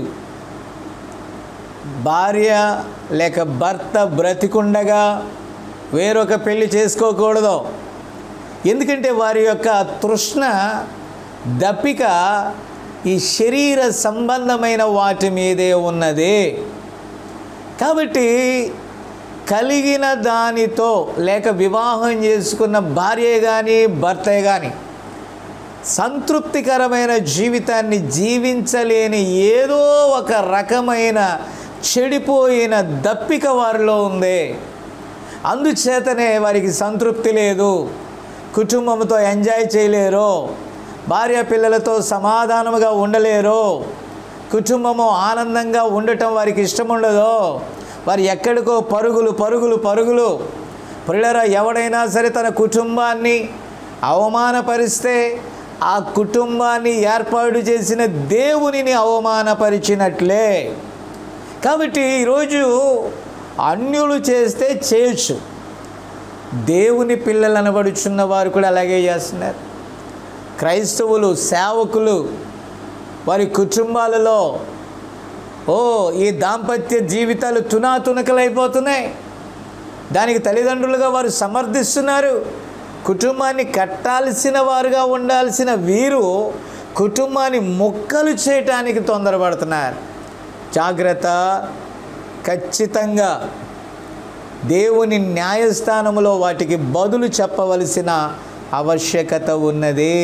భార్య లేక భర్త బ్రతికుండగా వేరొక పెళ్లి చేసుకోకూడదు ఎందుకంటే వారి యొక్క తృష్ణ దప్పిక ఈ శరీర సంబంధమైన వాటి మీదే ఉన్నది కాబట్టి కలిగిన దానితో లేక వివాహం చేసుకున్న భార్య కానీ భర్తే కానీ సంతృప్తికరమైన జీవితాన్ని జీవించలేని ఏదో ఒక రకమైన చెడిపోయిన దప్పిక వారిలో ఉంది అందుచేతనే వారికి సంతృప్తి లేదు కుటుంబంతో ఎంజాయ్ చేయలేరు భార్య పిల్లలతో సమాధానముగా ఉండలేరు కుటుంబము ఆనందంగా ఉండటం వారికి ఇష్టం ఉండదు వారు ఎక్కడికో పరుగులు పరుగులు పరుగులు పిల్లర ఎవడైనా సరే తన కుటుంబాన్ని అవమానపరిస్తే ఆ కుటుంబాన్ని ఏర్పాటు చేసిన దేవునిని అవమానపరిచినట్లే కాబట్టి ఈరోజు అన్యులు చేస్తే చేయొచ్చు దేవుని పిల్లలు అనబడుచున్న వారు కూడా అలాగే చేస్తున్నారు క్రైస్తవులు సేవకులు వారి కుటుంబాలలో ఓ ఈ దాంపత్య జీవితాలు తునాతునకలైపోతున్నాయి దానికి తల్లిదండ్రులుగా వారు సమర్థిస్తున్నారు కుటుంబాన్ని కట్టాల్సిన వారుగా ఉండాల్సిన వీరు కుటుంబాన్ని మొక్కలు చేయటానికి తొందరపడుతున్నారు జాగ్రత్త ఖచ్చితంగా దేవుని న్యాయస్థానములో వాటికి బదులు చెప్పవలసిన ఆవశ్యకత ఉన్నది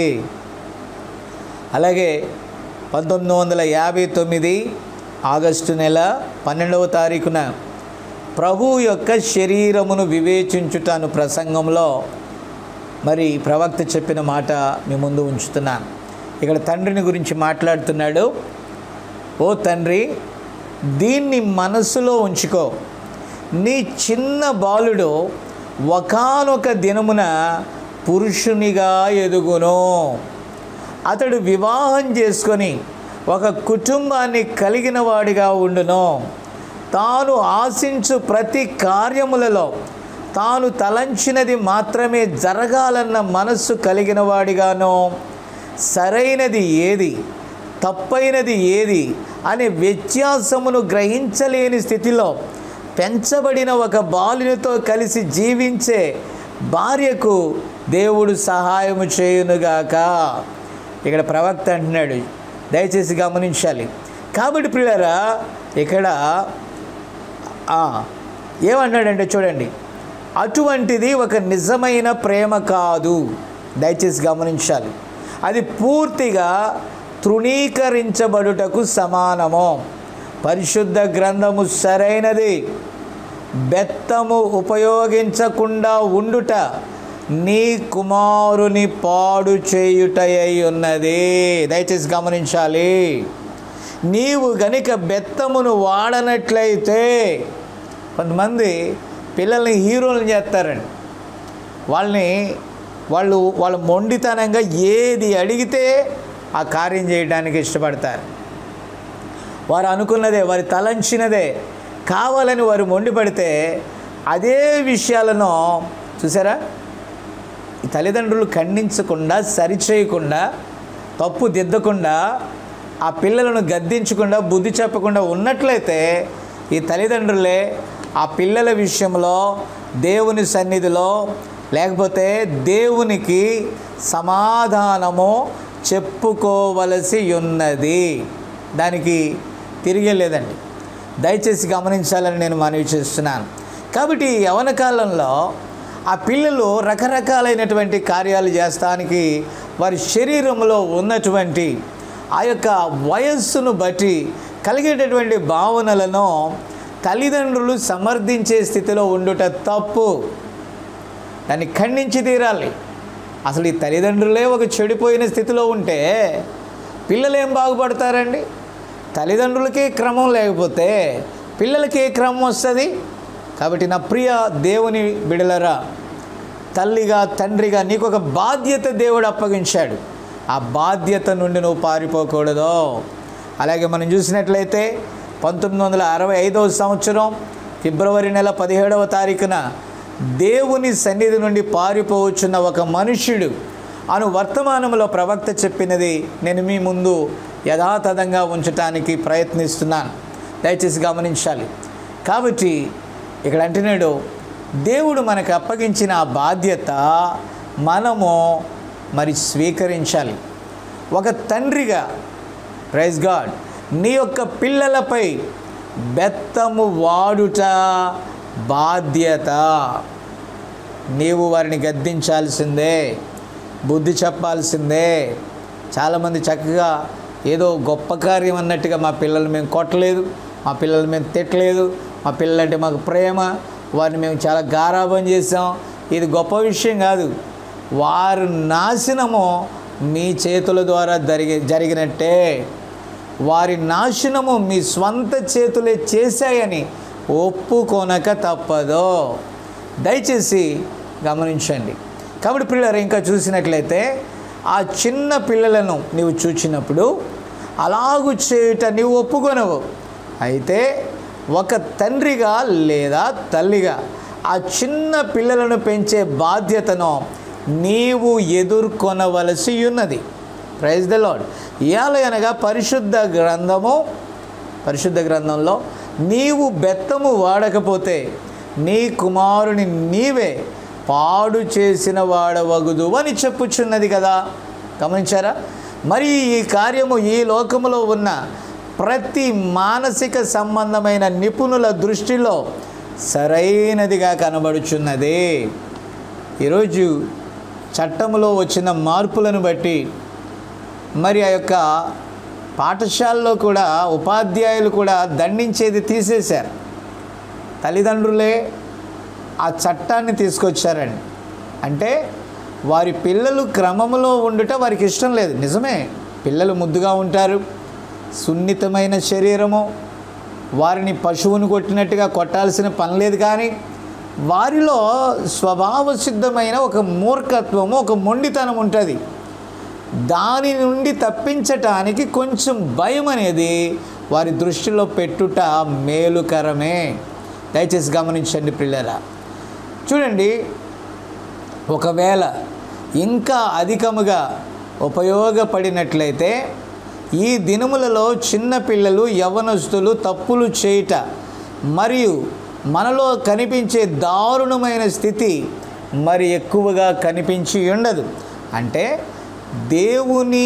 అలాగే పంతొమ్మిది వందల యాభై తొమ్మిది ఆగస్టు నెల పన్నెండవ తారీఖున ప్రభు యొక్క శరీరమును వివేచించుటాను ప్రసంగంలో మరి ప్రవక్త చెప్పిన మాట మీ ముందు ఉంచుతున్నాను ఇక్కడ తండ్రిని గురించి మాట్లాడుతున్నాడు ఓ తండ్రి దీన్ని మనసులో ఉంచుకో నీ చిన్న బాలుడు ఒకానొక దినమున పురుషునిగా ఎదుగును అతడు వివాహం చేసుకొని ఒక కుటుంబాన్ని కలిగిన వాడిగా ఉండును తాను ఆశించు ప్రతి కార్యములలో తాను తలంచినది మాత్రమే జరగాలన్న మనస్సు కలిగిన వాడిగాను సరైనది ఏది తప్పైనది ఏది అనే వ్యత్యాసమును గ్రహించలేని స్థితిలో పెంచబడిన ఒక బాలునితో కలిసి జీవించే భార్యకు దేవుడు సహాయము చేయునుగాక ఇక్కడ ప్రవక్త అంటున్నాడు దయచేసి గమనించాలి కాబట్టి పిల్లరా ఇక్కడ ఆ, ఏమన్నాడంటే చూడండి అటువంటిది ఒక నిజమైన ప్రేమ కాదు దయచేసి గమనించాలి అది పూర్తిగా తృణీకరించబడుటకు సమానము పరిశుద్ధ గ్రంథము సరైనది బెత్తము ఉపయోగించకుండా ఉండుట నీ కుమారుని పాడు చేయుటయై ఉన్నది దయచేసి గమనించాలి నీవు గనుక బెత్తమును వాడనట్లయితే కొంతమంది పిల్లల్ని హీరోలను చేస్తారండి వాళ్ళని వాళ్ళు వాళ్ళ మొండితనంగా ఏది అడిగితే ఆ కార్యం చేయడానికి ఇష్టపడతారు వారు అనుకున్నదే వారి తలంచినదే కావాలని వారు మొండిపడితే అదే విషయాలను చూసారా ఈ తల్లిదండ్రులు ఖండించకుండా సరిచేయకుండా తప్పు దిద్దకుండా ఆ పిల్లలను గద్దించకుండా బుద్ధి చెప్పకుండా ఉన్నట్లయితే ఈ తల్లిదండ్రులే ఆ పిల్లల విషయంలో దేవుని సన్నిధిలో లేకపోతే దేవునికి సమాధానము చెప్పుకోవలసి ఉన్నది దానికి తిరిగే లేదండి దయచేసి గమనించాలని నేను మనవి చేస్తున్నాను కాబట్టి ఈ యవన కాలంలో ఆ పిల్లలు రకరకాలైనటువంటి కార్యాలు చేస్తానికి వారి శరీరంలో ఉన్నటువంటి ఆ యొక్క వయస్సును బట్టి కలిగేటటువంటి భావనలను తల్లిదండ్రులు సమర్థించే స్థితిలో ఉండుట తప్పు దాన్ని ఖండించి తీరాలి అసలు ఈ తల్లిదండ్రులే ఒక చెడిపోయిన స్థితిలో ఉంటే పిల్లలు ఏం బాగుపడతారండి తల్లిదండ్రులకే క్రమం లేకపోతే పిల్లలకి ఏ క్రమం వస్తుంది కాబట్టి నా ప్రియ దేవుని బిడలరా తల్లిగా తండ్రిగా నీకు ఒక బాధ్యత దేవుడు అప్పగించాడు ఆ బాధ్యత నుండి నువ్వు పారిపోకూడదు అలాగే మనం చూసినట్లయితే పంతొమ్మిది వందల అరవై ఐదవ సంవత్సరం ఫిబ్రవరి నెల పదిహేడవ తారీఖున దేవుని సన్నిధి నుండి పారిపోవచ్చున్న ఒక మనుష్యుడు అను వర్తమానంలో ప్రవక్త చెప్పినది నేను మీ ముందు యథాతథంగా ఉంచటానికి ప్రయత్నిస్తున్నాను దయచేసి గమనించాలి కాబట్టి ఇక్కడ అంటున్నాడు దేవుడు మనకు అప్పగించిన ఆ బాధ్యత మనము మరి స్వీకరించాలి ఒక తండ్రిగా ప్రైజ్ గాడ్ నీ యొక్క పిల్లలపై బెత్తము వాడుట బాధ్యత నీవు వారిని గద్దించాల్సిందే బుద్ధి చెప్పాల్సిందే చాలామంది చక్కగా ఏదో గొప్ప కార్యం అన్నట్టుగా మా పిల్లలు మేము కొట్టలేదు మా పిల్లలు మేము తిట్టలేదు మా పిల్లలంటే మాకు ప్రేమ వారిని మేము చాలా గారాబం చేసాం ఇది గొప్ప విషయం కాదు వారు నాశనము మీ చేతుల ద్వారా జరిగి జరిగినట్టే వారి నాశనము మీ స్వంత చేతులే చేశాయని ఒప్పుకొనక తప్పదు దయచేసి గమనించండి కాబట్టి పిల్లలు ఇంకా చూసినట్లయితే ఆ చిన్న పిల్లలను నీవు చూచినప్పుడు అలాగు చేయుట నీవు ఒప్పుకొనవు అయితే ఒక తండ్రిగా లేదా తల్లిగా ఆ చిన్న పిల్లలను పెంచే బాధ్యతను నీవు ఎదుర్కొనవలసి ఉన్నది ప్రైజ్ ద లాడ్ ఇయాల అనగా పరిశుద్ధ గ్రంథము పరిశుద్ధ గ్రంథంలో నీవు బెత్తము వాడకపోతే నీ కుమారుని నీవే పాడు చేసిన వాడవగుదు అని చెప్పుచున్నది కదా గమనించారా మరి ఈ కార్యము ఈ లోకములో ఉన్న ప్రతి మానసిక సంబంధమైన నిపుణుల దృష్టిలో సరైనదిగా కనబడుచున్నది ఈరోజు చట్టములో వచ్చిన మార్పులను బట్టి మరి ఆ యొక్క పాఠశాలలో కూడా ఉపాధ్యాయులు కూడా దండించేది తీసేశారు తల్లిదండ్రులే ఆ చట్టాన్ని తీసుకొచ్చారండి అంటే వారి పిల్లలు క్రమంలో ఉండుట వారికి ఇష్టం లేదు నిజమే పిల్లలు ముద్దుగా ఉంటారు సున్నితమైన శరీరము వారిని పశువును కొట్టినట్టుగా కొట్టాల్సిన పని లేదు కానీ వారిలో స్వభావ సిద్ధమైన ఒక మూర్ఖత్వము ఒక మొండితనం ఉంటుంది దాని నుండి తప్పించటానికి కొంచెం భయం అనేది వారి దృష్టిలో పెట్టుట మేలుకరమే దయచేసి గమనించండి పిల్లరా చూడండి ఒకవేళ ఇంకా అధికముగా ఉపయోగపడినట్లయితే ఈ దినములలో చిన్న పిల్లలు యవనస్తులు తప్పులు చేయుట మరియు మనలో కనిపించే దారుణమైన స్థితి మరి ఎక్కువగా కనిపించి ఉండదు అంటే దేవుని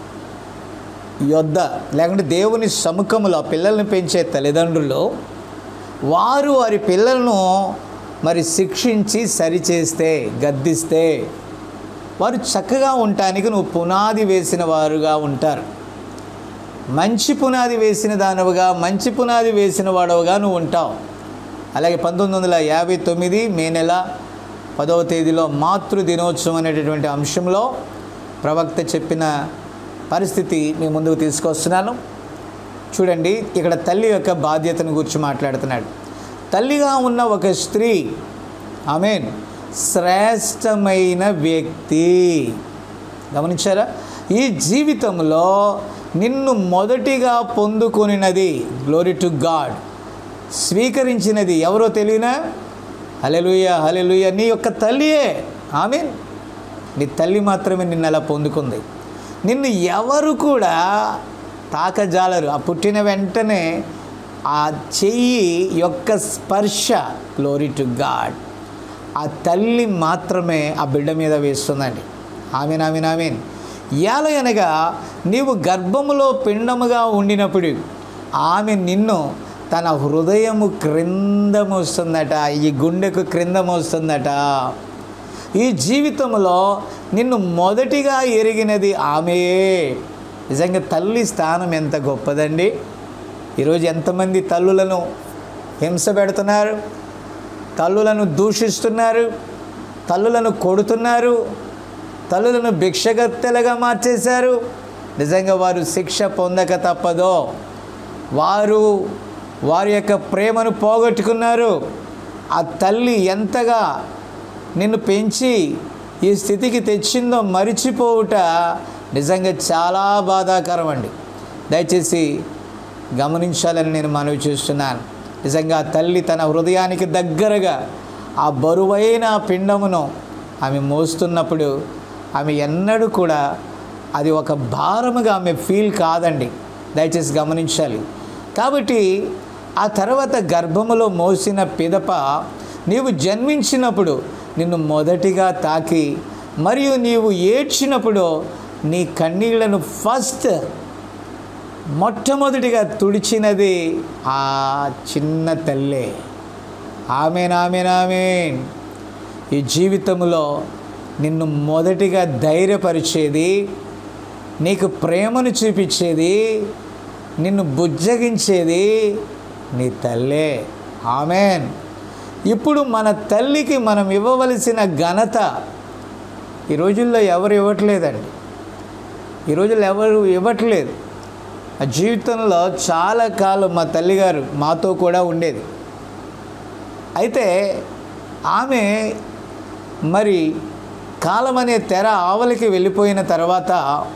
యొద్ద లేకుంటే దేవుని సముఖములో ఆ పిల్లల్ని పెంచే తల్లిదండ్రులు వారు వారి పిల్లలను మరి శిక్షించి సరిచేస్తే గద్దిస్తే వారు చక్కగా ఉండటానికి నువ్వు పునాది వేసిన వారుగా ఉంటారు మంచి పునాది వేసిన దానవుగా మంచి పునాది వేసిన వాడవుగా నువ్వు ఉంటావు అలాగే పంతొమ్మిది వందల యాభై తొమ్మిది మే నెల పదవ తేదీలో మాతృ దినోత్సవం అనేటటువంటి అంశంలో ప్రవక్త చెప్పిన పరిస్థితి మీ ముందుకు తీసుకొస్తున్నాను చూడండి ఇక్కడ తల్లి యొక్క బాధ్యతను గురించి మాట్లాడుతున్నాడు తల్లిగా ఉన్న ఒక స్త్రీ ఆమెన్ శ్రేష్టమైన వ్యక్తి గమనించారా ఈ జీవితంలో నిన్ను మొదటిగా పొందుకొనినది గ్లోరీ టు గాడ్ స్వీకరించినది ఎవరో తెలియనా హలెలుయ హలెలుయ నీ యొక్క తల్లియే ఆమె నీ తల్లి మాత్రమే నిన్ను అలా పొందుకుంది నిన్ను ఎవరు కూడా తాకజాలరు ఆ పుట్టిన వెంటనే ఆ చెయ్యి యొక్క స్పర్శ గ్లోరీ టు గాడ్ ఆ తల్లి మాత్రమే ఆ బిడ్డ మీద వేస్తుందండి ఆమెన్ ఆమెన్ ఆమెన్ ఎలా అనగా నీవు గర్భములో పిండముగా ఉండినప్పుడు ఆమె నిన్ను తన హృదయము క్రింద మోస్తుందట ఈ గుండెకు క్రింద మోస్తుందట ఈ జీవితంలో నిన్ను మొదటిగా ఎరిగినది ఆమెయే నిజంగా తల్లి స్థానం ఎంత గొప్పదండి ఈరోజు ఎంతమంది తల్లులను హింస పెడుతున్నారు తల్లులను దూషిస్తున్నారు తల్లులను కొడుతున్నారు తల్లులను భిక్షగత్తెలుగా మార్చేశారు నిజంగా వారు శిక్ష పొందక తప్పదో వారు వారి యొక్క ప్రేమను పోగొట్టుకున్నారు ఆ తల్లి ఎంతగా నిన్ను పెంచి ఈ స్థితికి తెచ్చిందో మరిచిపోవుట నిజంగా చాలా బాధాకరం అండి దయచేసి గమనించాలని నేను మనవి చేస్తున్నాను నిజంగా ఆ తల్లి తన హృదయానికి దగ్గరగా ఆ బరువైన పిండమును ఆమె మోస్తున్నప్పుడు ఆమె ఎన్నడూ కూడా అది ఒక భారముగా ఆమె ఫీల్ కాదండి దయచేసి గమనించాలి కాబట్టి ఆ తర్వాత గర్భములో మోసిన పిదప నీవు జన్మించినప్పుడు నిన్ను మొదటిగా తాకి మరియు నీవు ఏడ్చినప్పుడు నీ కన్నీళ్లను ఫస్ట్ మొట్టమొదటిగా తుడిచినది ఆ చిన్న తల్లే ఆమెన్ ఆమెన్ ఆమెన్ ఈ జీవితంలో నిన్ను మొదటిగా ధైర్యపరిచేది నీకు ప్రేమను చూపించేది నిన్ను బుజ్జగించేది నీ తల్లే ఆమెన్ ఇప్పుడు మన తల్లికి మనం ఇవ్వవలసిన ఘనత ఈ రోజుల్లో ఎవరు ఇవ్వట్లేదండి ఈ రోజుల్లో ఎవరు ఇవ్వట్లేదు ఆ జీవితంలో చాలా కాలం మా తల్లిగారు మాతో కూడా ఉండేది అయితే ఆమె మరి కాలం అనే తెర ఆవలికి వెళ్ళిపోయిన తర్వాత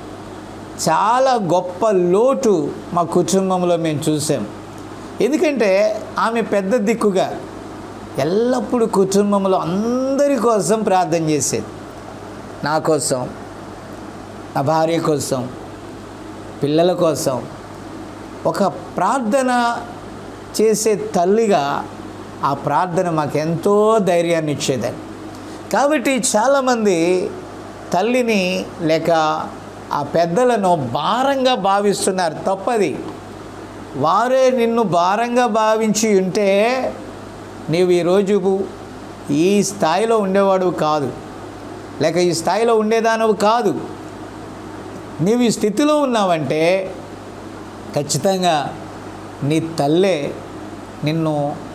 చాలా గొప్ప లోటు మా కుటుంబంలో మేము చూసాం ఎందుకంటే ఆమె పెద్ద దిక్కుగా ఎల్లప్పుడూ కుటుంబంలో అందరి కోసం ప్రార్థన చేసేది నా కోసం నా భార్య కోసం పిల్లల కోసం ఒక ప్రార్థన చేసే తల్లిగా ఆ ప్రార్థన మాకు ఎంతో ధైర్యాన్ని ఇచ్చేదని కాబట్టి చాలామంది తల్లిని లేక ఆ పెద్దలను భారంగా భావిస్తున్నారు తప్పది వారే నిన్ను భారంగా భావించి ఉంటే నీవు ఈరోజు ఈ స్థాయిలో ఉండేవాడు కాదు లేక ఈ స్థాయిలో ఉండేదానవు కాదు నీవు ఈ స్థితిలో ఉన్నావంటే ఖచ్చితంగా నీ తల్లే నిన్ను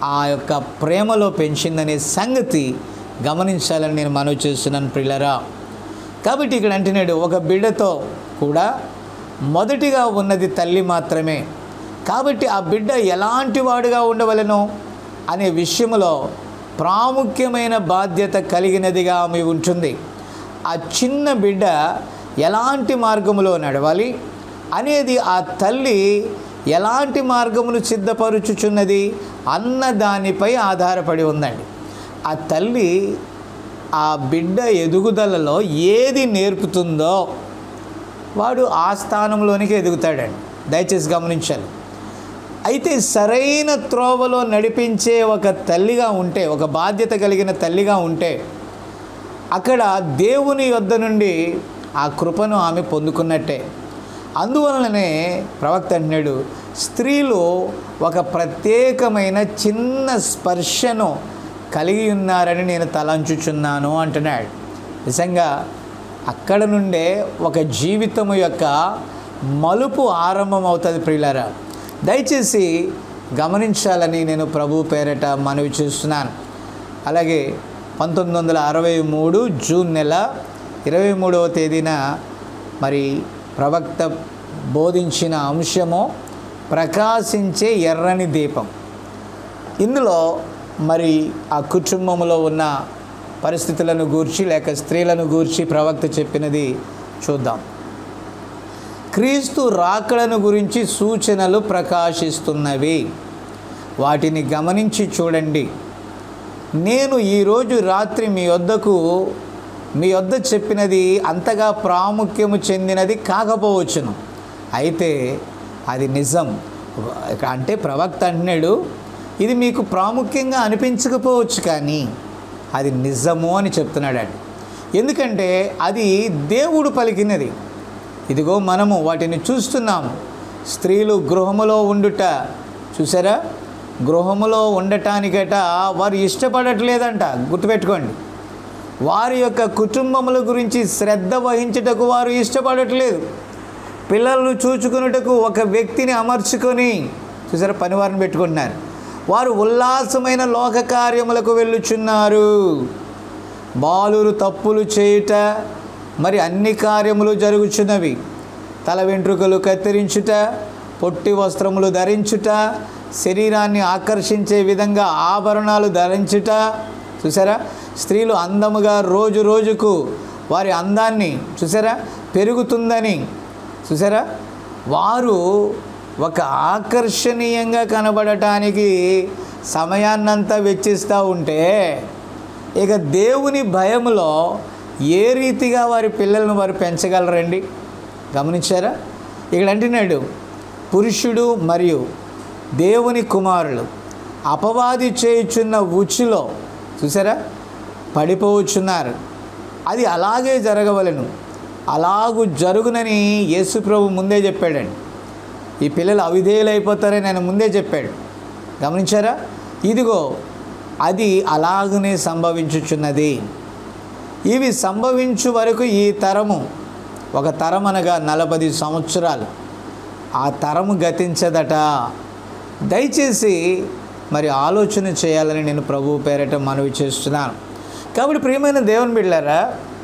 ఆ యొక్క ప్రేమలో పెంచిందనే సంగతి గమనించాలని నేను మనవి చేస్తున్నాను పిల్లరా కాబట్టి ఇక్కడ అంటున్నాడు ఒక బిడ్డతో కూడా మొదటిగా ఉన్నది తల్లి మాత్రమే కాబట్టి ఆ బిడ్డ ఎలాంటి వాడుగా ఉండవలెను అనే విషయంలో ప్రాముఖ్యమైన బాధ్యత కలిగినదిగా ఆమె ఉంటుంది ఆ చిన్న బిడ్డ ఎలాంటి మార్గములో నడవాలి అనేది ఆ తల్లి ఎలాంటి మార్గములు సిద్ధపరుచుచున్నది అన్న దానిపై ఆధారపడి ఉందండి ఆ తల్లి ఆ బిడ్డ ఎదుగుదలలో ఏది నేర్పుతుందో వాడు ఆ స్థానంలోనికి ఎదుగుతాడండి దయచేసి గమనించాలి అయితే సరైన త్రోవలో నడిపించే ఒక తల్లిగా ఉంటే ఒక బాధ్యత కలిగిన తల్లిగా ఉంటే అక్కడ దేవుని యొద్ద నుండి ఆ కృపను ఆమె పొందుకున్నట్టే అందువలననే ప్రవక్త అంటున్నాడు స్త్రీలు ఒక ప్రత్యేకమైన చిన్న స్పర్శను కలిగి ఉన్నారని నేను తలంచుచున్నాను అంటున్నాడు నిజంగా అక్కడ నుండే ఒక జీవితము యొక్క మలుపు ఆరంభం అవుతుంది ప్రియులారా దయచేసి గమనించాలని నేను ప్రభు పేరట మనవి చేస్తున్నాను అలాగే పంతొమ్మిది వందల అరవై మూడు జూన్ నెల ఇరవై మూడవ తేదీన మరి ప్రవక్త బోధించిన అంశము ప్రకాశించే ఎర్రని దీపం ఇందులో మరి ఆ కుటుంబంలో ఉన్న పరిస్థితులను గూర్చి లేక స్త్రీలను గూర్చి ప్రవక్త చెప్పినది చూద్దాం క్రీస్తు రాకడను గురించి సూచనలు ప్రకాశిస్తున్నవి వాటిని గమనించి చూడండి నేను ఈరోజు రాత్రి మీ వద్దకు మీ వద్ద చెప్పినది అంతగా ప్రాముఖ్యము చెందినది కాకపోవచ్చును అయితే అది నిజం అంటే ప్రవక్త అంటున్నాడు ఇది మీకు ప్రాముఖ్యంగా అనిపించకపోవచ్చు కానీ అది నిజము అని చెప్తున్నాడు ఎందుకంటే అది దేవుడు పలికినది ఇదిగో మనము వాటిని చూస్తున్నాము స్త్రీలు గృహములో ఉండుట చూసారా గృహములో ఉండటానికట వారు ఇష్టపడట్లేదంట గుర్తుపెట్టుకోండి వారి యొక్క కుటుంబముల గురించి శ్రద్ధ వహించుటకు వారు ఇష్టపడట్లేదు పిల్లలను చూచుకున్నటకు ఒక వ్యక్తిని అమర్చుకొని చూసారా పనివారిని పెట్టుకుంటున్నారు వారు ఉల్లాసమైన లోక కార్యములకు వెళ్ళుచున్నారు బాలురు తప్పులు చేయుట మరి అన్ని కార్యములు జరుగుచున్నవి తల వెంట్రుకలు కత్తిరించుట పొట్టి వస్త్రములు ధరించుట శరీరాన్ని ఆకర్షించే విధంగా ఆభరణాలు ధరించుట చూసారా స్త్రీలు అందముగా రోజు రోజుకు వారి అందాన్ని చూసారా పెరుగుతుందని చూసారా వారు ఒక ఆకర్షణీయంగా కనబడటానికి సమయాన్నంతా వెచ్చిస్తూ ఉంటే ఇక దేవుని భయములో ఏ రీతిగా వారి పిల్లలను వారు పెంచగలరండి గమనించారా ఇక్కడ అంటున్నాడు పురుషుడు మరియు దేవుని కుమారులు అపవాది చేయుచున్న ఉచ్చులో చూసారా పడిపోవచ్చున్నారు అది అలాగే జరగవలను అలాగూ జరుగునని యేసుప్రభు ముందే చెప్పాడండి ఈ పిల్లలు అవిధేయులైపోతారని ఆయన ముందే చెప్పాడు గమనించారా ఇదిగో అది అలాగనే సంభవించుచున్నది ఇవి సంభవించు వరకు ఈ తరము ఒక తరం అనగా నలభై సంవత్సరాలు ఆ తరము గతించదట దయచేసి మరి ఆలోచన చేయాలని నేను ప్రభు పేరట మనవి చేస్తున్నాను కాబట్టి ప్రియమైన దేవుని బిడ్డారా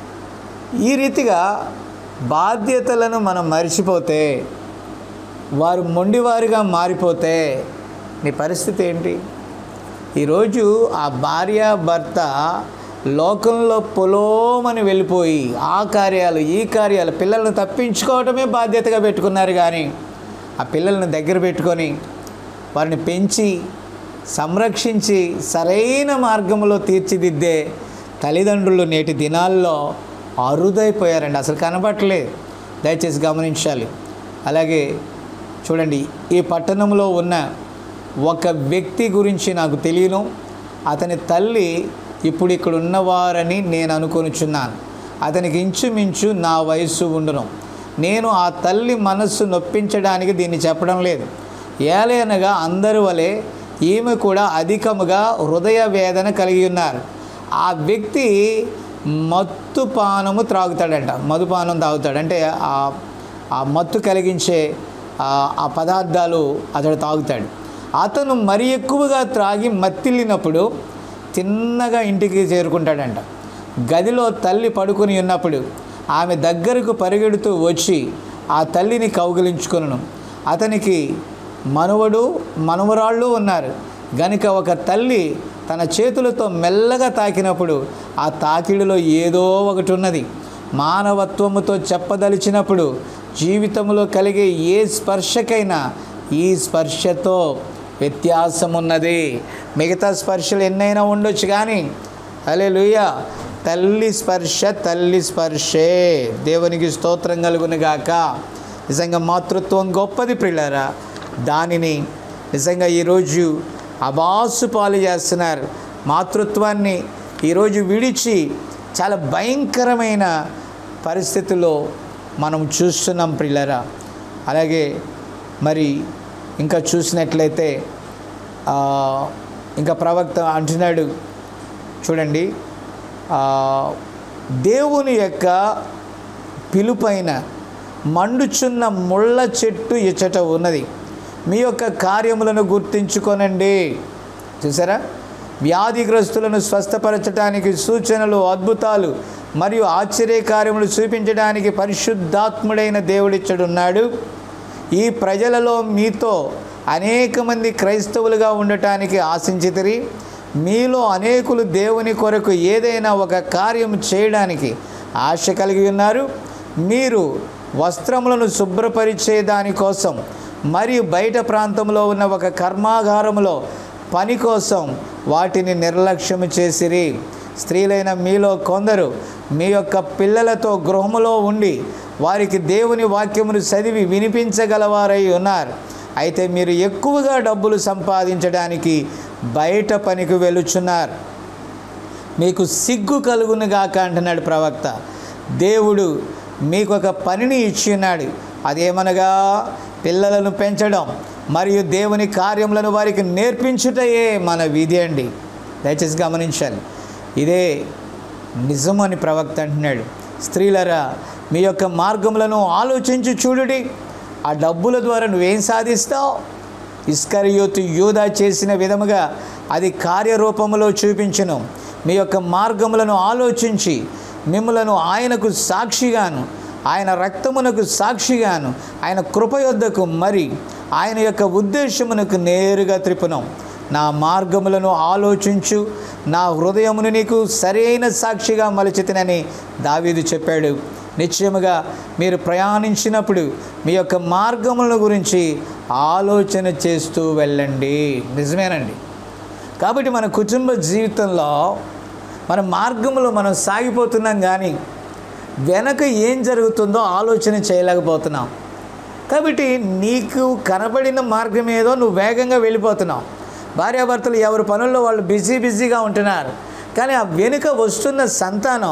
ఈ రీతిగా బాధ్యతలను మనం మర్చిపోతే వారు మొండివారిగా మారిపోతే నీ పరిస్థితి ఏంటి ఈరోజు ఆ భార్య భర్త లోకంలో పొలోమని వెళ్ళిపోయి ఆ కార్యాలు ఈ కార్యాలు పిల్లల్ని తప్పించుకోవటమే బాధ్యతగా పెట్టుకున్నారు కానీ ఆ పిల్లల్ని దగ్గర పెట్టుకొని వారిని పెంచి సంరక్షించి సరైన మార్గంలో తీర్చిదిద్దే తల్లిదండ్రులు నేటి దినాల్లో అరుదైపోయారండి అసలు కనబట్టలేదు దయచేసి గమనించాలి అలాగే చూడండి ఈ పట్టణంలో ఉన్న ఒక వ్యక్తి గురించి నాకు తెలియను అతని తల్లి ఇప్పుడు ఇక్కడ ఉన్నవారని నేను అనుకొనుచున్నాను అతనికి ఇంచుమించు నా వయస్సు ఉండును నేను ఆ తల్లి మనస్సు నొప్పించడానికి దీన్ని చెప్పడం లేదు ఏలైనగా అందరి వలె ఈమె కూడా అధికముగా హృదయ వేదన కలిగి ఉన్నారు ఆ వ్యక్తి మత్తు పానము త్రాగుతాడంట మధుపానం తాగుతాడు అంటే ఆ ఆ మత్తు కలిగించే ఆ- ఆ పదార్థాలు అతడు తాగుతాడు అతను మరి ఎక్కువగా త్రాగి మత్తిల్లినప్పుడు తిన్నగా ఇంటికి చేరుకుంటాడంట గదిలో తల్లి పడుకొని ఉన్నప్పుడు ఆమె దగ్గరకు పరిగెడుతూ వచ్చి ఆ తల్లిని కౌగిలించుకొనును అతనికి మనవడు మనవరాళ్ళు ఉన్నారు గనుక ఒక తల్లి తన చేతులతో మెల్లగా తాకినప్పుడు ఆ తాకిడిలో ఏదో ఒకటి ఉన్నది మానవత్వముతో చెప్పదలిచినప్పుడు జీవితంలో కలిగే ఏ స్పర్శకైనా ఈ స్పర్శతో వ్యత్యాసం ఉన్నది మిగతా స్పర్శలు ఎన్నైనా ఉండొచ్చు కానీ అలే తల్లి స్పర్శ తల్లి స్పర్శే దేవునికి స్తోత్రం కలుగునుగాక నిజంగా మాతృత్వం గొప్పది పిల్లరా దానిని నిజంగా ఈరోజు అబాసు పాలు చేస్తున్నారు మాతృత్వాన్ని ఈరోజు విడిచి చాలా భయంకరమైన పరిస్థితుల్లో మనం చూస్తున్నాం పిల్లరా అలాగే మరి ఇంకా చూసినట్లయితే ఆ, ఇంకా ప్రవక్త అంటున్నాడు చూడండి ఆ, దేవుని యొక్క పిలుపైన మండుచున్న ముళ్ళ చెట్టు ఇచ్చట ఉన్నది మీ యొక్క కార్యములను గుర్తించుకొనండి చూసారా వ్యాధిగ్రస్తులను స్వస్థపరచడానికి సూచనలు అద్భుతాలు మరియు ఆశ్చర్య కార్యములు చూపించడానికి పరిశుద్ధాత్ముడైన దేవుడిచ్చడున్నాడు ఈ ప్రజలలో మీతో అనేక మంది క్రైస్తవులుగా ఉండటానికి ఆశించితిరి మీలో అనేకులు దేవుని కొరకు ఏదైనా ఒక కార్యం చేయడానికి ఆశ కలిగి ఉన్నారు మీరు వస్త్రములను శుభ్రపరిచే దానికోసం మరియు బయట ప్రాంతంలో ఉన్న ఒక కర్మాగారములో పని కోసం వాటిని నిర్లక్ష్యం చేసిరి స్త్రీలైన మీలో కొందరు మీ యొక్క పిల్లలతో గృహములో ఉండి వారికి దేవుని వాక్యమును చదివి వినిపించగలవారై ఉన్నారు అయితే మీరు ఎక్కువగా డబ్బులు సంపాదించడానికి బయట పనికి వెలుచున్నారు మీకు సిగ్గు కలుగునుగాక అంటున్నాడు ప్రవక్త దేవుడు మీకు ఒక పనిని ఇచ్చి ఉన్నాడు అదేమనగా పిల్లలను పెంచడం మరియు దేవుని కార్యములను వారికి నేర్పించుటయే మన విధి అండి దయచేసి గమనించాలి ఇదే నిజమని ప్రవక్త అంటున్నాడు స్త్రీలరా మీ యొక్క మార్గములను ఆలోచించి చూడుడి ఆ డబ్బుల ద్వారా నువ్వేం సాధిస్తావు ఇస్కరియోతు యూదా చేసిన విధముగా అది కార్యరూపములో చూపించును మీ యొక్క మార్గములను ఆలోచించి మిమ్మలను ఆయనకు సాక్షిగాను ఆయన రక్తమునకు సాక్షిగాను ఆయన కృపయొద్దకు మరి ఆయన యొక్క ఉద్దేశమునకు నేరుగా త్రిపునం నా మార్గములను ఆలోచించు నా హృదయమును నీకు సరైన సాక్షిగా మలచితినని దావీదు చెప్పాడు నిశ్చయముగా మీరు ప్రయాణించినప్పుడు మీ యొక్క మార్గముల గురించి ఆలోచన చేస్తూ వెళ్ళండి నిజమేనండి కాబట్టి మన కుటుంబ జీవితంలో మన మార్గంలో మనం సాగిపోతున్నాం కానీ వెనక ఏం జరుగుతుందో ఆలోచన చేయలేకపోతున్నాం కాబట్టి నీకు కనబడిన మార్గం ఏదో నువ్వు వేగంగా వెళ్ళిపోతున్నావు భార్యాభర్తలు ఎవరి పనుల్లో వాళ్ళు బిజీ బిజీగా ఉంటున్నారు కానీ ఆ వెనుక వస్తున్న సంతానం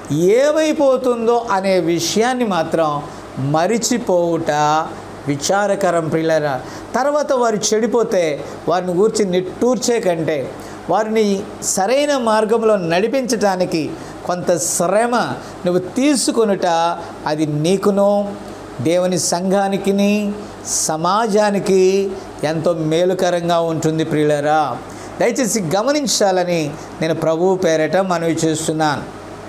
ఏమైపోతుందో అనే విషయాన్ని మాత్రం మరిచిపోవుట విచారకరం పిల్లరా తర్వాత వారు చెడిపోతే వారిని గూర్చి నిట్టూర్చే కంటే వారిని సరైన మార్గంలో నడిపించటానికి కొంత శ్రమ నువ్వు తీసుకొనుట అది నీకును దేవుని సంఘానికి సమాజానికి ఎంతో మేలుకరంగా ఉంటుంది ప్రియులరా దయచేసి గమనించాలని నేను ప్రభువు పేరట మనవి చేస్తున్నాను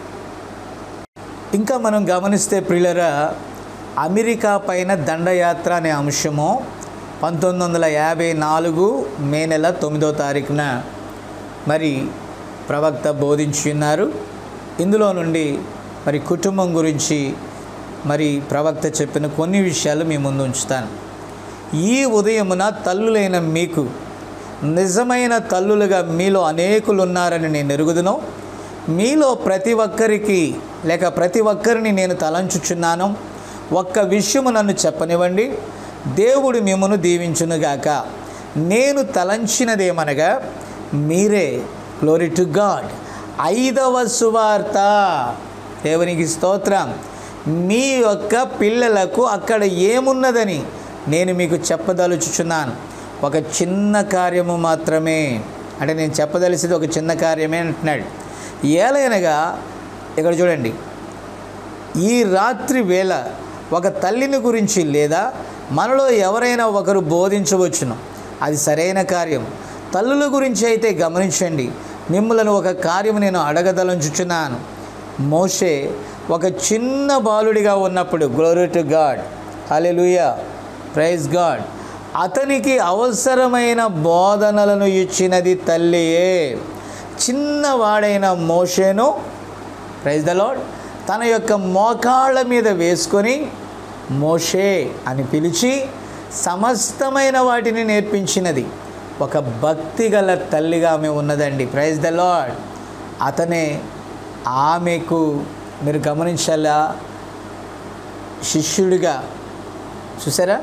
ఇంకా మనం గమనిస్తే ప్రియులరా అమెరికా పైన దండయాత్ర అనే అంశము పంతొమ్మిది వందల యాభై నాలుగు మే నెల తొమ్మిదో తారీఖున మరి ప్రవక్త బోధించి ఉన్నారు ఇందులో నుండి మరి కుటుంబం గురించి మరి ప్రవక్త చెప్పిన కొన్ని విషయాలు మీ ముందు ఉంచుతాను ఈ ఉదయమున తల్లులైన మీకు నిజమైన తల్లులుగా మీలో అనేకులు ఉన్నారని నేను ఎరుగుదును మీలో ప్రతి ఒక్కరికి లేక ప్రతి ఒక్కరిని నేను తలంచుచున్నాను ఒక్క విషయము నన్ను చెప్పనివ్వండి దేవుడు మిమ్మను దీవించునుగాక నేను తలంచినదేమనగా మీరే గ్లోరీ టు గాడ్ ఐదవ సువార్త దేవునికి స్తోత్రం మీ యొక్క పిల్లలకు అక్కడ ఏమున్నదని నేను మీకు చెప్పదలుచుచున్నాను ఒక చిన్న కార్యము మాత్రమే అంటే నేను చెప్పదలిసింది ఒక చిన్న కార్యమే అంటున్నాడు ఏలైనగా ఇక్కడ చూడండి ఈ రాత్రి వేళ ఒక తల్లిని గురించి లేదా మనలో ఎవరైనా ఒకరు బోధించవచ్చును అది సరైన కార్యం తల్లుల గురించి అయితే గమనించండి మిమ్మల్ని ఒక కార్యం నేను అడగదలంచుచున్నాను మోషే ఒక చిన్న బాలుడిగా ఉన్నప్పుడు glory to God hallelujah praise God అతనికి అవసరమైన బోధనలను ఇచ్చినది తల్లియే చిన్నవాడైన మోషేను ప్రైజ్ ద లాడ్ తన యొక్క మోకాళ్ళ మీద వేసుకొని మోషే అని పిలిచి సమస్తమైన వాటిని నేర్పించినది ఒక భక్తి గల తల్లిగా ఆమె ఉన్నదండి ప్రైజ్ ద లాడ్ అతనే ఆమెకు మీరు గమనించాలా శిష్యుడిగా చూసారా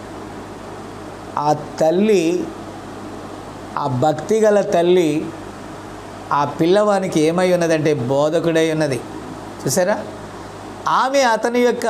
ఆ తల్లి ఆ భక్తి గల తల్లి ఆ పిల్లవానికి ఏమై ఉన్నదంటే బోధకుడై ఉన్నది చూసారా ఆమె అతని యొక్క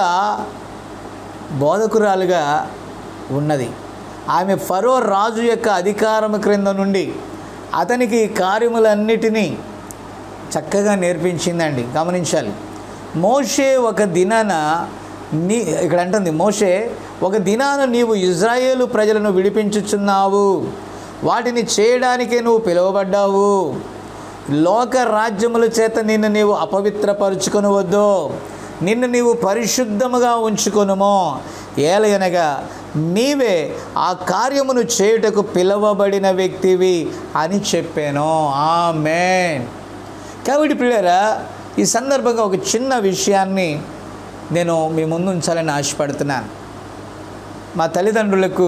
బోధకురాలుగా ఉన్నది ఆమె ఫరో రాజు యొక్క అధికారం క్రింద నుండి అతనికి ఈ కార్యములన్నిటినీ చక్కగా నేర్పించిందండి గమనించాలి మోషే ఒక దినాన నీ ఇక్కడ అంటుంది మోషే ఒక దినాన నీవు ఇజ్రాయేలు ప్రజలను విడిపించుచున్నావు వాటిని చేయడానికే నువ్వు పిలువబడ్డావు లోక రాజ్యముల చేత నిన్ను నీవు అపవిత్రపరుచుకొనవద్దు నిన్ను నీవు పరిశుద్ధముగా ఉంచుకొనుమో ఏలయనగా నీవే ఆ కార్యమును చేయుటకు పిలువబడిన వ్యక్తివి అని చెప్పాను ఆమెన్ కాబట్టి పిల్లరా ఈ సందర్భంగా ఒక చిన్న విషయాన్ని నేను మీ ముందు ఉంచాలని ఆశపడుతున్నాను మా తల్లిదండ్రులకు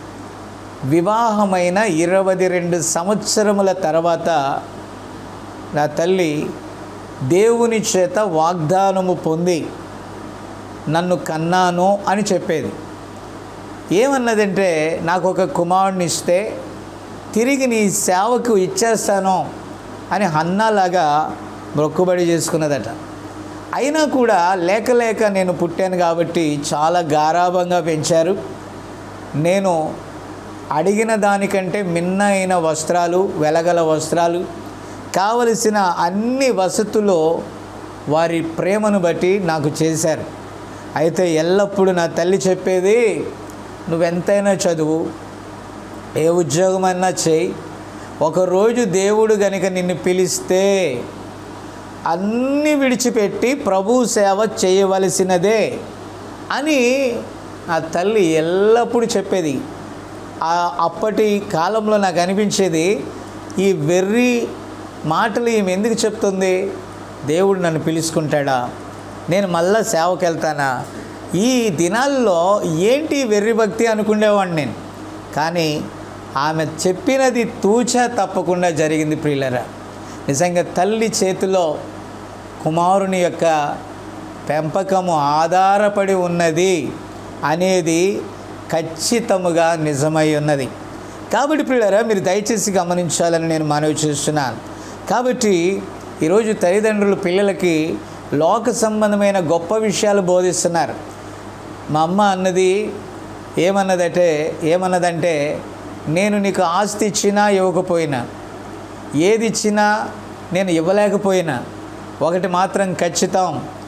వివాహమైన ఇరవై రెండు సంవత్సరముల తర్వాత నా తల్లి దేవుని చేత వాగ్దానము పొంది నన్ను కన్నాను అని చెప్పేది ఏమన్నదంటే నాకు ఒక కుమారుని ఇస్తే తిరిగి నీ సేవకు ఇచ్చేస్తాను అని హన్నాలాగా మొక్కుబడి చేసుకున్నదట అయినా కూడా లేక లేక నేను పుట్టాను కాబట్టి చాలా గారాభంగా పెంచారు నేను అడిగిన దానికంటే మిన్న అయిన వస్త్రాలు వెలగల వస్త్రాలు కావలసిన అన్ని వసతులు వారి ప్రేమను బట్టి నాకు చేశారు అయితే ఎల్లప్పుడూ నా తల్లి చెప్పేది నువ్వెంతైనా చదువు ఏ ఉద్యోగమైనా చేయి ఒకరోజు దేవుడు గనుక నిన్ను పిలిస్తే అన్నీ విడిచిపెట్టి ప్రభు సేవ చేయవలసినదే అని నా తల్లి ఎల్లప్పుడూ చెప్పేది ఆ అప్పటి కాలంలో నాకు అనిపించేది ఈ వెర్రి మాటలు ఈమె ఎందుకు చెప్తుంది దేవుడు నన్ను పిలుచుకుంటాడా నేను మళ్ళా సేవకి వెళ్తానా ఈ దినాల్లో ఏంటి వెర్రి భక్తి అనుకునేవాడిని నేను కానీ ఆమె చెప్పినది తూచా తప్పకుండా జరిగింది ప్రియులరా నిజంగా తల్లి చేతిలో కుమారుని యొక్క పెంపకము ఆధారపడి ఉన్నది అనేది ఖచ్చితముగా నిజమై ఉన్నది కాబట్టి పిల్లరా మీరు దయచేసి గమనించాలని నేను మనవి చేస్తున్నాను కాబట్టి ఈరోజు తల్లిదండ్రులు పిల్లలకి లోక సంబంధమైన గొప్ప విషయాలు బోధిస్తున్నారు మా అమ్మ అన్నది ఏమన్నదంటే ఏమన్నదంటే నేను నీకు ఆస్తి ఇచ్చినా ఇవ్వకపోయినా ఏది ఇచ్చినా నేను ఇవ్వలేకపోయినా ఒకటి మాత్రం ఖచ్చితం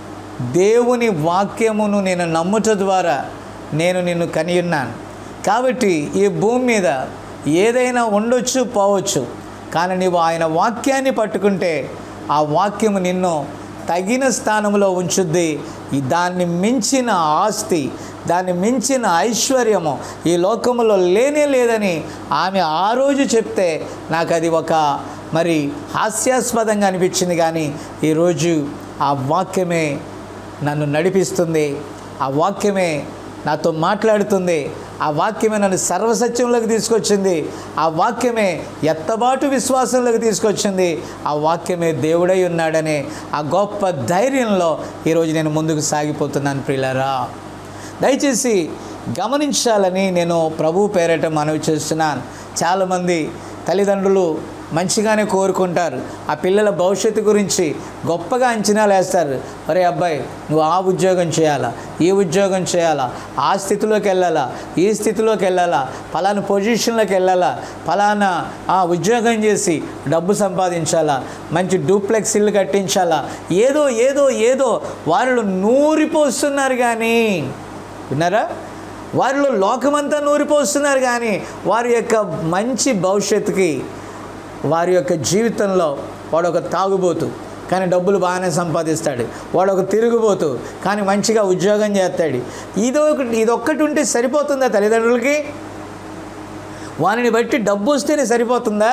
దేవుని వాక్యమును నేను నమ్ముట ద్వారా నేను నిన్ను కనియున్నాను కాబట్టి ఈ భూమి మీద ఏదైనా ఉండొచ్చు పోవచ్చు కానీ నీవు ఆయన వాక్యాన్ని పట్టుకుంటే ఆ వాక్యము నిన్ను తగిన స్థానంలో ఉంచుద్ది ఈ దాన్ని మించిన ఆస్తి దాన్ని మించిన ఐశ్వర్యము ఈ లోకములో లేనే లేదని ఆమె ఆ రోజు చెప్తే నాకు అది ఒక మరి హాస్యాస్పదంగా అనిపించింది కానీ ఈరోజు ఆ వాక్యమే నన్ను నడిపిస్తుంది ఆ వాక్యమే నాతో మాట్లాడుతుంది ఆ వాక్యమే నన్ను సర్వసత్యంలోకి తీసుకొచ్చింది ఆ వాక్యమే ఎత్తబాటు విశ్వాసంలోకి తీసుకొచ్చింది ఆ వాక్యమే దేవుడై ఉన్నాడనే ఆ గొప్ప ధైర్యంలో ఈరోజు నేను ముందుకు సాగిపోతున్నాను ప్రియులారా దయచేసి గమనించాలని నేను ప్రభు పేరట మనవి చేస్తున్నాను చాలామంది తల్లిదండ్రులు మంచిగానే కోరుకుంటారు ఆ పిల్లల భవిష్యత్తు గురించి గొప్పగా అంచనాలు వేస్తారు ఒరే అబ్బాయి నువ్వు ఆ ఉద్యోగం చేయాలా ఈ ఉద్యోగం చేయాలా ఆ స్థితిలోకి వెళ్ళాలా ఈ స్థితిలోకి వెళ్ళాలా ఫలానా పొజిషన్లోకి వెళ్ళాలా ఫలానా ఆ ఉద్యోగం చేసి డబ్బు సంపాదించాలా మంచి డూప్లెక్స్ ఇల్లు కట్టించాలా ఏదో ఏదో ఏదో వాళ్ళు నూరిపోస్తున్నారు కానీ విన్నారా వారిలో లోకమంతా నూరిపోస్తున్నారు కానీ వారి యొక్క మంచి భవిష్యత్తుకి వారి యొక్క జీవితంలో వాడు ఒక తాగుబోతు కానీ డబ్బులు బాగానే సంపాదిస్తాడు వాడు ఒక తిరుగుబోతు కానీ మంచిగా ఉద్యోగం చేస్తాడు ఇదొకటి ఇదొక్కటి ఉంటే సరిపోతుందా తల్లిదండ్రులకి వారిని బట్టి డబ్బు వస్తేనే సరిపోతుందా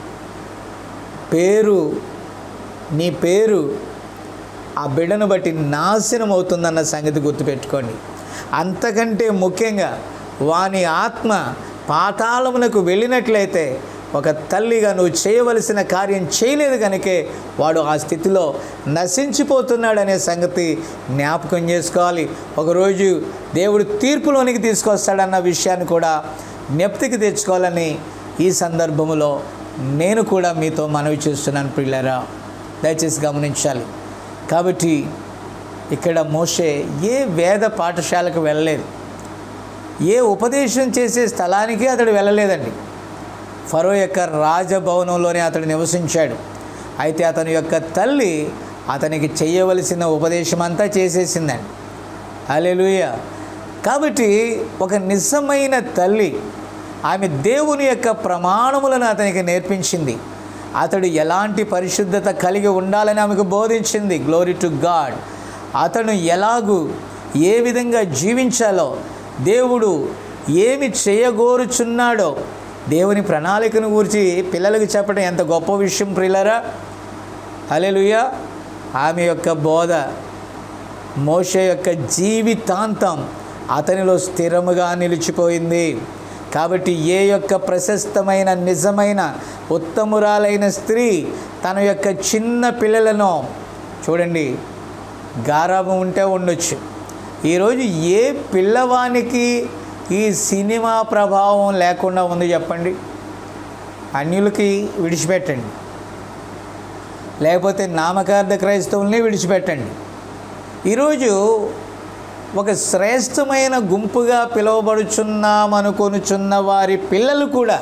పేరు నీ పేరు ఆ బిడ్డను బట్టి నాశనం అవుతుందన్న సంగతి గుర్తుపెట్టుకోండి అంతకంటే ముఖ్యంగా వాని ఆత్మ పాతాళమునకు వెళ్ళినట్లయితే ఒక తల్లిగా నువ్వు చేయవలసిన కార్యం చేయలేదు కనుకే వాడు ఆ స్థితిలో నశించిపోతున్నాడనే సంగతి జ్ఞాపకం చేసుకోవాలి ఒకరోజు దేవుడు తీర్పులోనికి తీసుకొస్తాడన్న విషయాన్ని కూడా జ్ఞప్తికి తెచ్చుకోవాలని ఈ సందర్భంలో నేను కూడా మీతో మనవి చేస్తున్నాను పిల్లరా దయచేసి గమనించాలి కాబట్టి ఇక్కడ మోషే ఏ వేద పాఠశాలకు వెళ్ళలేదు ఏ ఉపదేశం చేసే స్థలానికి అతడు వెళ్ళలేదండి ఫరో యొక్క రాజభవనంలోనే అతడు నివసించాడు అయితే అతని యొక్క తల్లి అతనికి చేయవలసిన ఉపదేశం అంతా చేసేసిందండి అలెలుయ కాబట్టి ఒక నిజమైన తల్లి ఆమె దేవుని యొక్క ప్రమాణములను అతనికి నేర్పించింది అతడు ఎలాంటి పరిశుద్ధత కలిగి ఉండాలని ఆమెకు బోధించింది గ్లోరీ టు గాడ్ అతను ఎలాగూ ఏ విధంగా జీవించాలో దేవుడు ఏమి చేయగోరుచున్నాడో దేవుని ప్రణాళికను గురించి పిల్లలకు చెప్పడం ఎంత గొప్ప విషయం ప్రిల్లరా అలెలుయ ఆమె యొక్క బోధ మోషే యొక్క జీవితాంతం అతనిలో స్థిరముగా నిలిచిపోయింది కాబట్టి ఏ యొక్క ప్రశస్తమైన నిజమైన ఉత్తమురాలైన స్త్రీ తన యొక్క చిన్న పిల్లలను చూడండి గారాబం ఉంటే ఉండొచ్చు ఈరోజు ఏ పిల్లవానికి ఈ సినిమా ప్రభావం లేకుండా ఉంది చెప్పండి అన్యులకి విడిచిపెట్టండి లేకపోతే నామకార్థ క్రైస్తవుల్ని విడిచిపెట్టండి ఈరోజు ఒక శ్రేష్టమైన గుంపుగా పిలువబడుచున్నామనుకొనుచున్న వారి పిల్లలు కూడా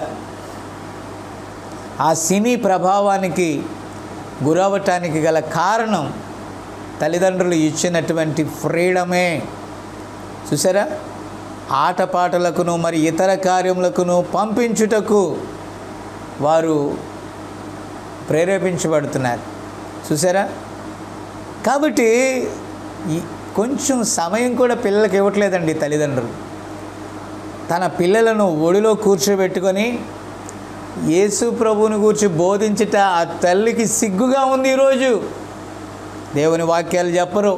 ఆ సినీ ప్రభావానికి గురవటానికి గల కారణం తల్లిదండ్రులు ఇచ్చినటువంటి ఫ్రీడమే చూసారా ఆటపాటలకును మరి ఇతర కార్యములకును పంపించుటకు వారు ప్రేరేపించబడుతున్నారు చూసారా కాబట్టి ఈ- కొంచెం సమయం కూడా పిల్లలకి ఇవ్వట్లేదండి తల్లిదండ్రులు తన పిల్లలను ఒడిలో కూర్చోబెట్టుకొని యేసు ప్రభువుని కూర్చి బోధించుట ఆ తల్లికి సిగ్గుగా ఉంది ఈరోజు దేవుని వాక్యాలు చెప్పరు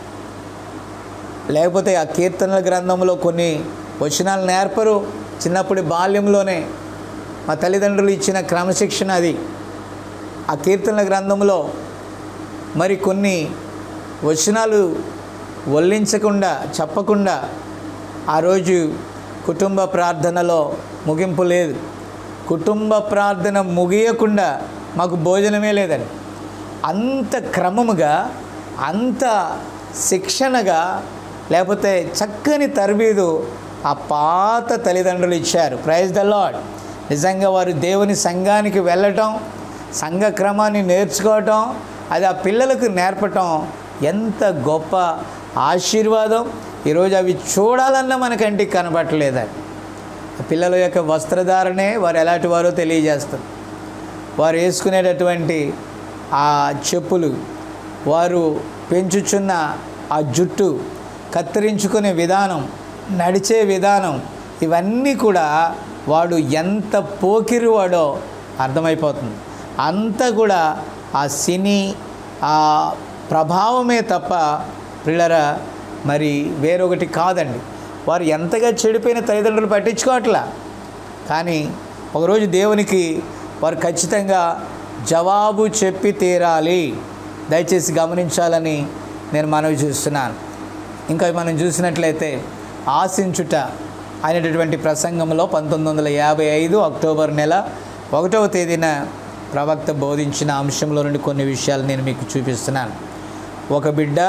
లేకపోతే ఆ కీర్తనల గ్రంథంలో కొన్ని వచనాలు నేర్పరు చిన్నప్పటి బాల్యంలోనే మా తల్లిదండ్రులు ఇచ్చిన క్రమశిక్షణ అది ఆ కీర్తనల గ్రంథంలో మరి కొన్ని వచనాలు వల్లించకుండా చెప్పకుండా ఆ రోజు కుటుంబ ప్రార్థనలో ముగింపు లేదు కుటుంబ ప్రార్థన ముగియకుండా మాకు భోజనమే లేదండి అంత క్రమముగా అంత శిక్షణగా లేకపోతే చక్కని తరబీదు ఆ పాత తల్లిదండ్రులు ఇచ్చారు ప్రైజ్ ద లాడ్ నిజంగా వారు దేవుని సంఘానికి వెళ్ళటం సంఘ క్రమాన్ని నేర్చుకోవటం అది ఆ పిల్లలకు నేర్పటం ఎంత గొప్ప ఆశీర్వాదం ఈరోజు అవి చూడాలన్నా మన కంటికి కనపట్టలేదండి ఆ పిల్లల యొక్క వస్త్రధారణే వారు ఎలాంటి వారో తెలియజేస్తారు వారు వేసుకునేటటువంటి ఆ చెప్పులు వారు పెంచుచున్న ఆ జుట్టు కత్తిరించుకునే విధానం నడిచే విధానం ఇవన్నీ కూడా వాడు ఎంత పోకిరి వాడో అర్థమైపోతుంది అంతా కూడా ఆ సినీ ఆ ప్రభావమే తప్ప పిల్లరా మరి వేరొకటి కాదండి వారు ఎంతగా చెడిపోయిన తల్లిదండ్రులు పట్టించుకోవట్లా కానీ ఒకరోజు దేవునికి వారు ఖచ్చితంగా జవాబు చెప్పి తీరాలి దయచేసి గమనించాలని నేను మనవి చూస్తున్నాను ఇంకా మనం చూసినట్లయితే ఆశించుట అనేటటువంటి ప్రసంగంలో పంతొమ్మిది వందల యాభై ఐదు అక్టోబర్ నెల ఒకటవ తేదీన ప్రవక్త బోధించిన అంశంలో నుండి కొన్ని విషయాలు నేను మీకు చూపిస్తున్నాను ఒక బిడ్డ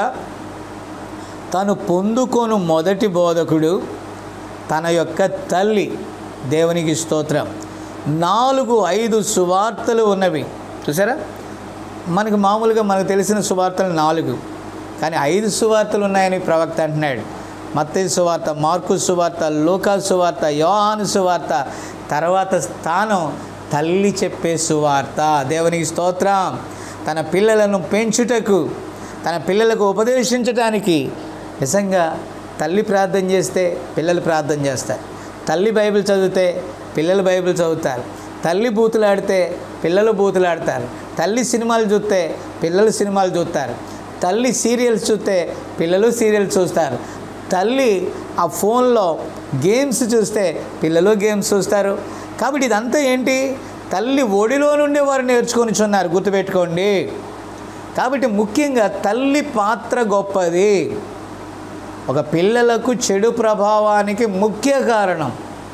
తను పొందుకొను మొదటి బోధకుడు తన యొక్క తల్లి దేవునికి స్తోత్రం నాలుగు ఐదు సువార్తలు ఉన్నవి చూసారా మనకు మామూలుగా మనకు తెలిసిన సువార్తలు నాలుగు కానీ ఐదు సువార్తలు ఉన్నాయని ప్రవక్త అంటున్నాడు మత్తయి సువార్త మార్కు సువార్త లూకా సువార్త యోహాను సువార్త తర్వాత స్థానం తల్లి చెప్పే సువార్త దేవునికి స్తోత్రం తన పిల్లలను పెంచుటకు తన పిల్లలకు ఉపదేశించటానికి నిజంగా తల్లి ప్రార్థన చేస్తే పిల్లలు ప్రార్థన చేస్తారు తల్లి బైబిల్ చదివితే పిల్లలు బైబిల్ చదువుతారు తల్లి బూతులాడితే పిల్లలు బూతులాడతారు తల్లి సినిమాలు చూస్తే పిల్లలు సినిమాలు చూస్తారు తల్లి సీరియల్స్ చూస్తే పిల్లలు సీరియల్స్ చూస్తారు తల్లి ఆ ఫోన్లో గేమ్స్ చూస్తే పిల్లలు గేమ్స్ చూస్తారు కాబట్టి ఇదంతా ఏంటి తల్లి ఒడిలో నుండి వారు నేర్చుకొని చున్నారు గుర్తుపెట్టుకోండి కాబట్టి ముఖ్యంగా తల్లి పాత్ర గొప్పది ఒక పిల్లలకు చెడు ప్రభావానికి ముఖ్య కారణం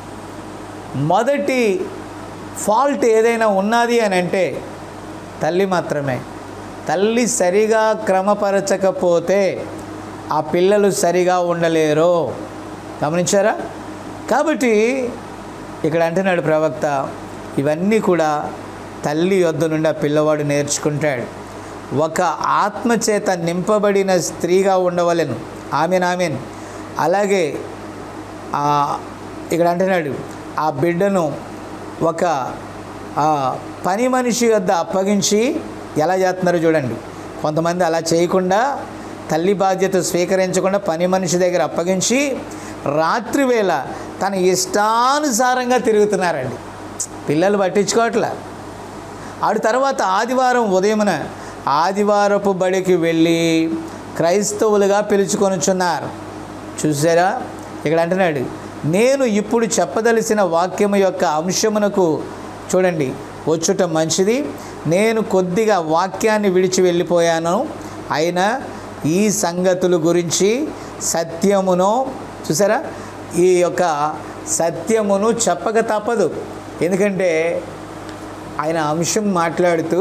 మొదటి ఫాల్ట్ ఏదైనా ఉన్నది అని అంటే తల్లి మాత్రమే తల్లి సరిగా క్రమపరచకపోతే ఆ పిల్లలు సరిగా ఉండలేరు గమనించారా కాబట్టి ఇక్కడ అంటున్నాడు ప్రవక్త ఇవన్నీ కూడా తల్లి యొద్ద నుండి ఆ పిల్లవాడు నేర్చుకుంటాడు ఒక ఆత్మచేత నింపబడిన స్త్రీగా ఉండవలెను ఆమెన్ ఆమెన్ అలాగే ఆ, ఇక్కడ అంటున్నాడు ఆ బిడ్డను ఒక ఆ, పని మనిషి వద్ద అప్పగించి ఎలా చేస్తున్నారో చూడండి కొంతమంది అలా చేయకుండా తల్లి బాధ్యత స్వీకరించకుండా పని మనిషి దగ్గర అప్పగించి రాత్రి వేళ తన ఇష్టానుసారంగా తిరుగుతున్నారండి పిల్లలు పట్టించుకోవట్లే ఆడు తర్వాత ఆదివారం ఉదయమున ఆదివారపు బడికి వెళ్ళి క్రైస్తవులుగా పిలుచుకొనుచున్నారు చూసారా ఇక్కడ అంటున్నాడు నేను ఇప్పుడు చెప్పదలిసిన వాక్యము యొక్క అంశమునకు చూడండి వచ్చుట మంచిది నేను కొద్దిగా వాక్యాన్ని విడిచి వెళ్ళిపోయాను అయినా ఈ సంగతుల గురించి సత్యమును చూసారా ఈ యొక్క సత్యమును చెప్పక తప్పదు ఎందుకంటే ఆయన అంశం మాట్లాడుతూ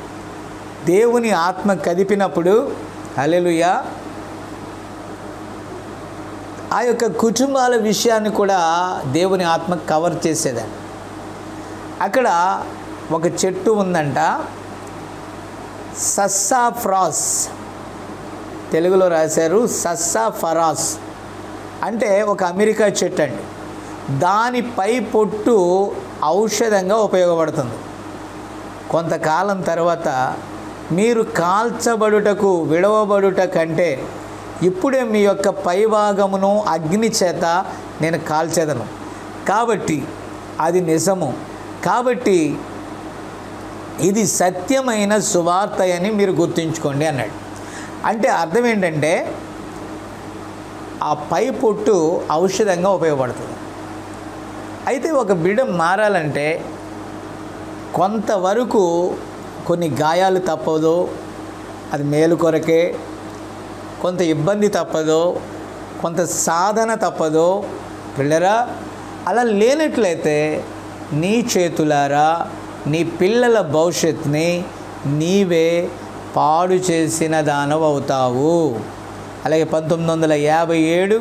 దేవుని ఆత్మ కదిపినప్పుడు హల్లెలూయా ఆ యొక్క కుటుంబాల విషయాన్ని కూడా దేవుని ఆత్మ కవర్ చేసేదండి అక్కడ ఒక చెట్టు ఉందంట సస్సా ఫ్రాస్ తెలుగులో రాశారు సస్సా ఫరాస్ అంటే ఒక అమెరికా చెట్టు అండి దాని పై పొట్టు ఔషధంగా ఉపయోగపడుతుంది కొంతకాలం తర్వాత మీరు కాల్చబడుటకు విడవబడుట కంటే ఇప్పుడే మీ యొక్క పైభాగమును అగ్ని చేత నేను కాల్చేదను కాబట్టి అది నిజము కాబట్టి ఇది సత్యమైన సువార్త అని మీరు గుర్తుంచుకోండి అన్నాడు అంటే అర్థం ఏంటంటే ఆ పై పొట్టు ఔషధంగా ఉపయోగపడుతుంది అయితే ఒక బిడ్డ మారాలంటే కొంతవరకు కొన్ని గాయాలు తప్పదు అది మేలు కొరకే కొంత ఇబ్బంది తప్పదు కొంత సాధన తప్పదు పిల్లరా అలా లేనట్లయితే నీ చేతులారా నీ పిల్లల భవిష్యత్తుని నీవే పాడు చేసిన దానవు అవుతావు అలాగే పంతొమ్మిది వందల యాభై ఏడు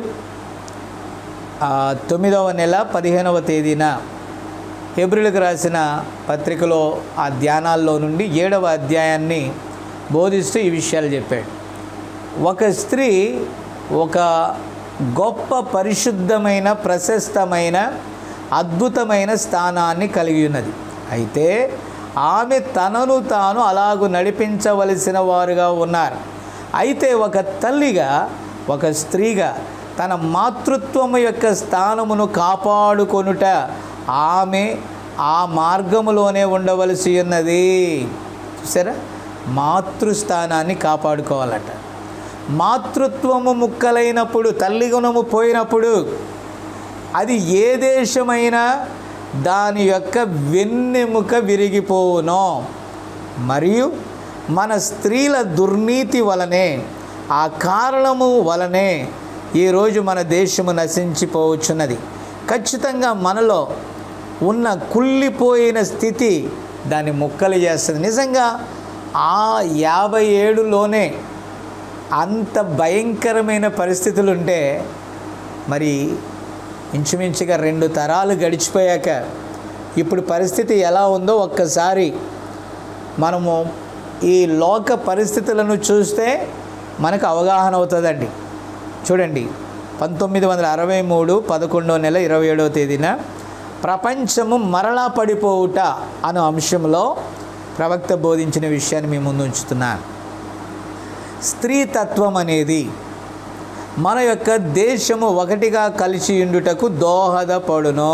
ఆ, తొమ్మిదవ నెల పదిహేనవ తేదీన ఏప్రిల్కి రాసిన పత్రికలో ఆ ధ్యానాల్లో నుండి ఏడవ అధ్యాయాన్ని బోధిస్తూ ఈ విషయాలు చెప్పాడు ఒక స్త్రీ ఒక గొప్ప పరిశుద్ధమైన ప్రశస్తమైన అద్భుతమైన స్థానాన్ని కలిగి ఉన్నది అయితే ఆమె తనను తాను అలాగు నడిపించవలసిన వారుగా ఉన్నారు అయితే ఒక తల్లిగా ఒక స్త్రీగా తన మాతృత్వము యొక్క స్థానమును కాపాడుకొనుట ఆమె ఆ మార్గములోనే ఉండవలసి ఉన్నది చూసారా మాతృస్థానాన్ని కాపాడుకోవాలట మాతృత్వము ముక్కలైనప్పుడు తల్లి గుణము పోయినప్పుడు అది ఏ దేశమైనా దాని యొక్క వెన్నెముక విరిగిపోవును మరియు మన స్త్రీల దుర్నీతి వలనే ఆ కారణము వలనే ఈరోజు మన దేశము నశించిపోవచ్చున్నది ఖచ్చితంగా మనలో ఉన్న కుళ్ళిపోయిన స్థితి దాన్ని ముక్కలు చేస్తుంది నిజంగా ఆ యాభై ఏడులోనే అంత భయంకరమైన పరిస్థితులు ఉంటే మరి ఇంచుమించుగా రెండు తరాలు గడిచిపోయాక ఇప్పుడు పరిస్థితి ఎలా ఉందో ఒక్కసారి మనము ఈ లోక పరిస్థితులను చూస్తే మనకు అవగాహన అవుతుందండి చూడండి పంతొమ్మిది వందల అరవై మూడు పదకొండవ నెల ఇరవై ఏడవ తేదీన ప్రపంచము మరలా పడిపోవుట అనే అంశంలో ప్రవక్త బోధించిన విషయాన్ని మీ ముందు ఉంచుతున్నాను స్త్రీతత్వం అనేది మన యొక్క దేశము ఒకటిగా కలిసి ఉండుటకు దోహదపడును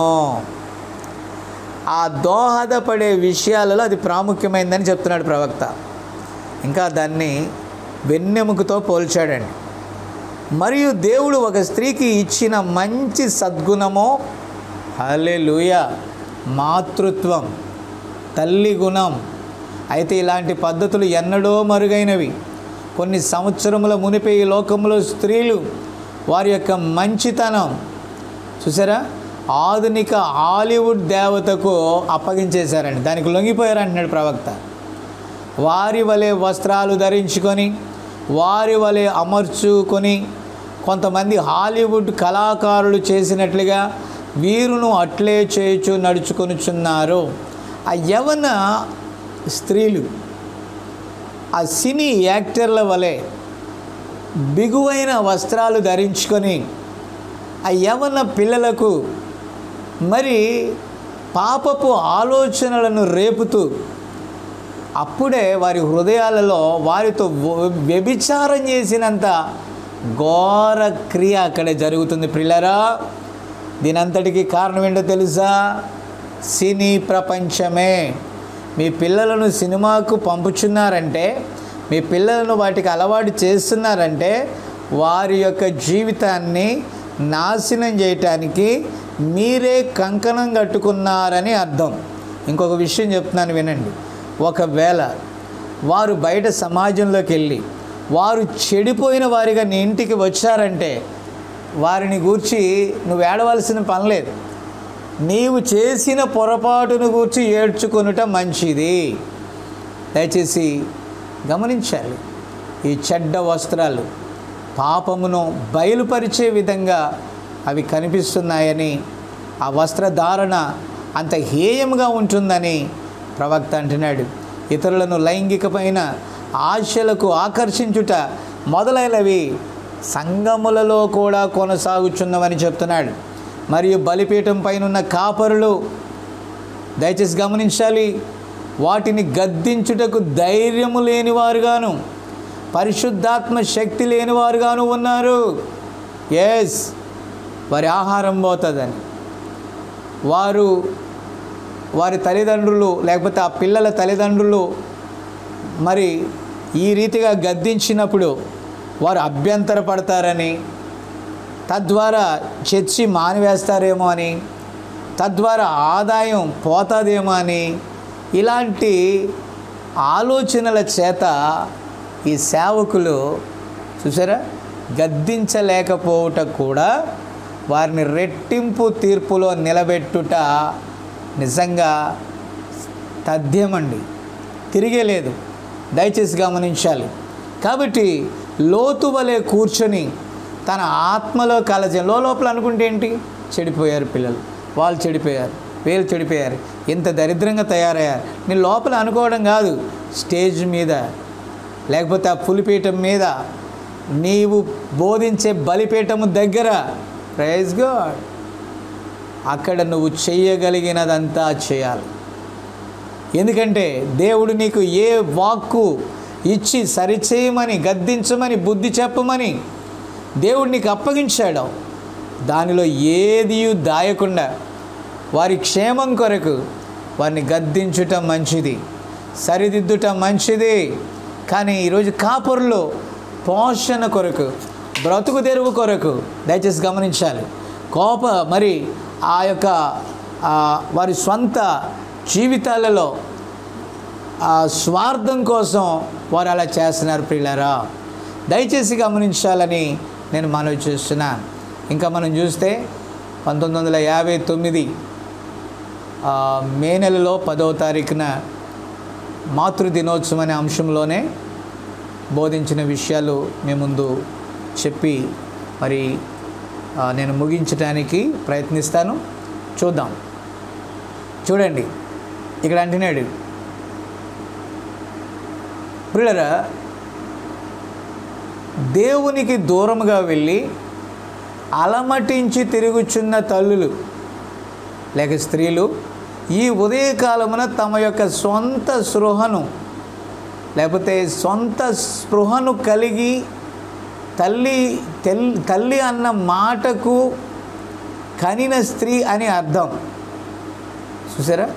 ఆ దోహదపడే విషయాలలో అది ప్రాముఖ్యమైందని చెప్తున్నాడు ప్రవక్త ఇంకా దాన్ని వెన్నెముకతో పోల్చాడండి మరియు దేవుడు ఒక స్త్రీకి ఇచ్చిన మంచి సద్గుణము హలే మాతృత్వం తల్లి గుణం అయితే ఇలాంటి పద్ధతులు ఎన్నడో మరుగైనవి కొన్ని సంవత్సరముల మునిపే ఈ లోకంలో స్త్రీలు వారి యొక్క మంచితనం చూసారా ఆధునిక హాలీవుడ్ దేవతకు అప్పగించేశారండి దానికి లొంగిపోయారు అంటున్నాడు ప్రవక్త వారి వలె వస్త్రాలు ధరించుకొని వారి వలె అమర్చుకొని కొంతమంది హాలీవుడ్ కళాకారులు చేసినట్లుగా వీరును అట్లే చేయుచు నడుచుకొనుచున్నారు ఆ యవన స్త్రీలు ఆ సినీ యాక్టర్ల వలె బిగువైన వస్త్రాలు ధరించుకొని ఆ యవన పిల్లలకు మరి పాపపు ఆలోచనలను రేపుతూ అప్పుడే వారి హృదయాలలో వారితో వ- వ్యభిచారం చేసినంత ఘోర క్రియ అక్కడ జరుగుతుంది పిల్లరా దీనంతటికి కారణం ఏంటో తెలుసా సినీ ప్రపంచమే మీ పిల్లలను సినిమాకు పంపుచున్నారంటే మీ పిల్లలను వాటికి అలవాటు చేస్తున్నారంటే వారి యొక్క జీవితాన్ని నాశనం చేయటానికి మీరే కంకణం కట్టుకున్నారని అర్థం ఇంకొక విషయం చెప్తున్నాను వినండి ఒకవేళ వారు బయట సమాజంలోకి వెళ్ళి వారు చెడిపోయిన వారిగా నీ ఇంటికి వచ్చారంటే వారిని గూర్చి నువ్వు ఏడవలసిన పని లేదు నీవు చేసిన పొరపాటును గూర్చి ఏడ్చుకొనుట మంచిది దయచేసి గమనించాలి ఈ చెడ్డ వస్త్రాలు పాపమును బయలుపరిచే విధంగా అవి కనిపిస్తున్నాయని ఆ వస్త్రధారణ అంత హేయంగా ఉంటుందని ప్రవక్త అంటున్నాడు ఇతరులను లైంగికమైన ఆశలకు ఆకర్షించుట మొదలైనవి సంగములలో కూడా కొనసాగుచున్నవని చెప్తున్నాడు మరియు బలిపీఠం పైన ఉన్న కాపరులు దయచేసి గమనించాలి వాటిని గద్దించుటకు ధైర్యము లేనివారుగాను పరిశుద్ధాత్మ శక్తి లేనివారుగాను ఉన్నారు ఎస్ వారి ఆహారం పోతుందని వారు వారి తల్లిదండ్రులు లేకపోతే ఆ పిల్లల తల్లిదండ్రులు మరి ఈ రీతిగా గద్దించినప్పుడు వారు అభ్యంతర పడతారని తద్వారా చర్చి మానివేస్తారేమో అని తద్వారా ఆదాయం పోతుందేమో అని ఇలాంటి ఆలోచనల చేత ఈ సేవకులు చూసారా గద్దించలేకపోవట కూడా వారిని రెట్టింపు తీర్పులో నిలబెట్టుట నిజంగా తథ్యమండి తిరిగే లేదు దయచేసి గమనించాలి కాబట్టి లోతు వలె కూర్చొని తన ఆత్మలో కలజ లోపల అనుకుంటే ఏంటి చెడిపోయారు పిల్లలు వాళ్ళు చెడిపోయారు వీళ్ళు చెడిపోయారు ఇంత దరిద్రంగా తయారయ్యారు నేను లోపల అనుకోవడం కాదు స్టేజ్ మీద లేకపోతే ఆ పులిపీఠం మీద నీవు బోధించే బలిపీఠము దగ్గర ప్రైజ్ గాడ్ అక్కడ నువ్వు చెయ్యగలిగినదంతా చేయాలి ఎందుకంటే దేవుడు నీకు ఏ వాక్కు ఇచ్చి సరిచేయమని గద్దించమని బుద్ధి చెప్పమని దేవుడు నీకు అప్పగించాడు దానిలో ఏది దాయకుండా వారి క్షేమం కొరకు వారిని గద్దించుట మంచిది సరిదిద్దుట మంచిది కానీ ఈరోజు కాపురులు పోషణ కొరకు బ్రతుకు తెరువు కొరకు దయచేసి గమనించాలి కోప మరి ఆ యొక్క ఆ, వారి స్వంత జీవితాలలో ఆ స్వార్థం కోసం వారు అలా చేస్తున్నారు ప్రియులారా దయచేసి గమనించాలని నేను మనవి చేస్తున్నాను ఇంకా మనం చూస్తే పంతొమ్మిది వందల యాభై తొమ్మిది ఆ, మే నెలలో పదవ తారీఖున మాతృ దినోత్సవం అనే అంశంలోనే బోధించిన విషయాలు మీ ముందు చెప్పి మరి ఆ, నేను ముగించడానికి ప్రయత్నిస్తాను చూద్దాం చూడండి ఇక్కడ అంటున్నాడు ప్రియులరా దేవునికి దూరముగా వెళ్ళి అలమటించి తిరుగుచున్న తల్లులు లేక స్త్రీలు ఈ ఉదయకాలమున తమ యొక్క సొంత స్పృహను లేకపోతే సొంత స్పృహను కలిగి తల్లి తెల్ తల్లి అన్న మాటకు కనిన స్త్రీ అని అర్థం చూసారా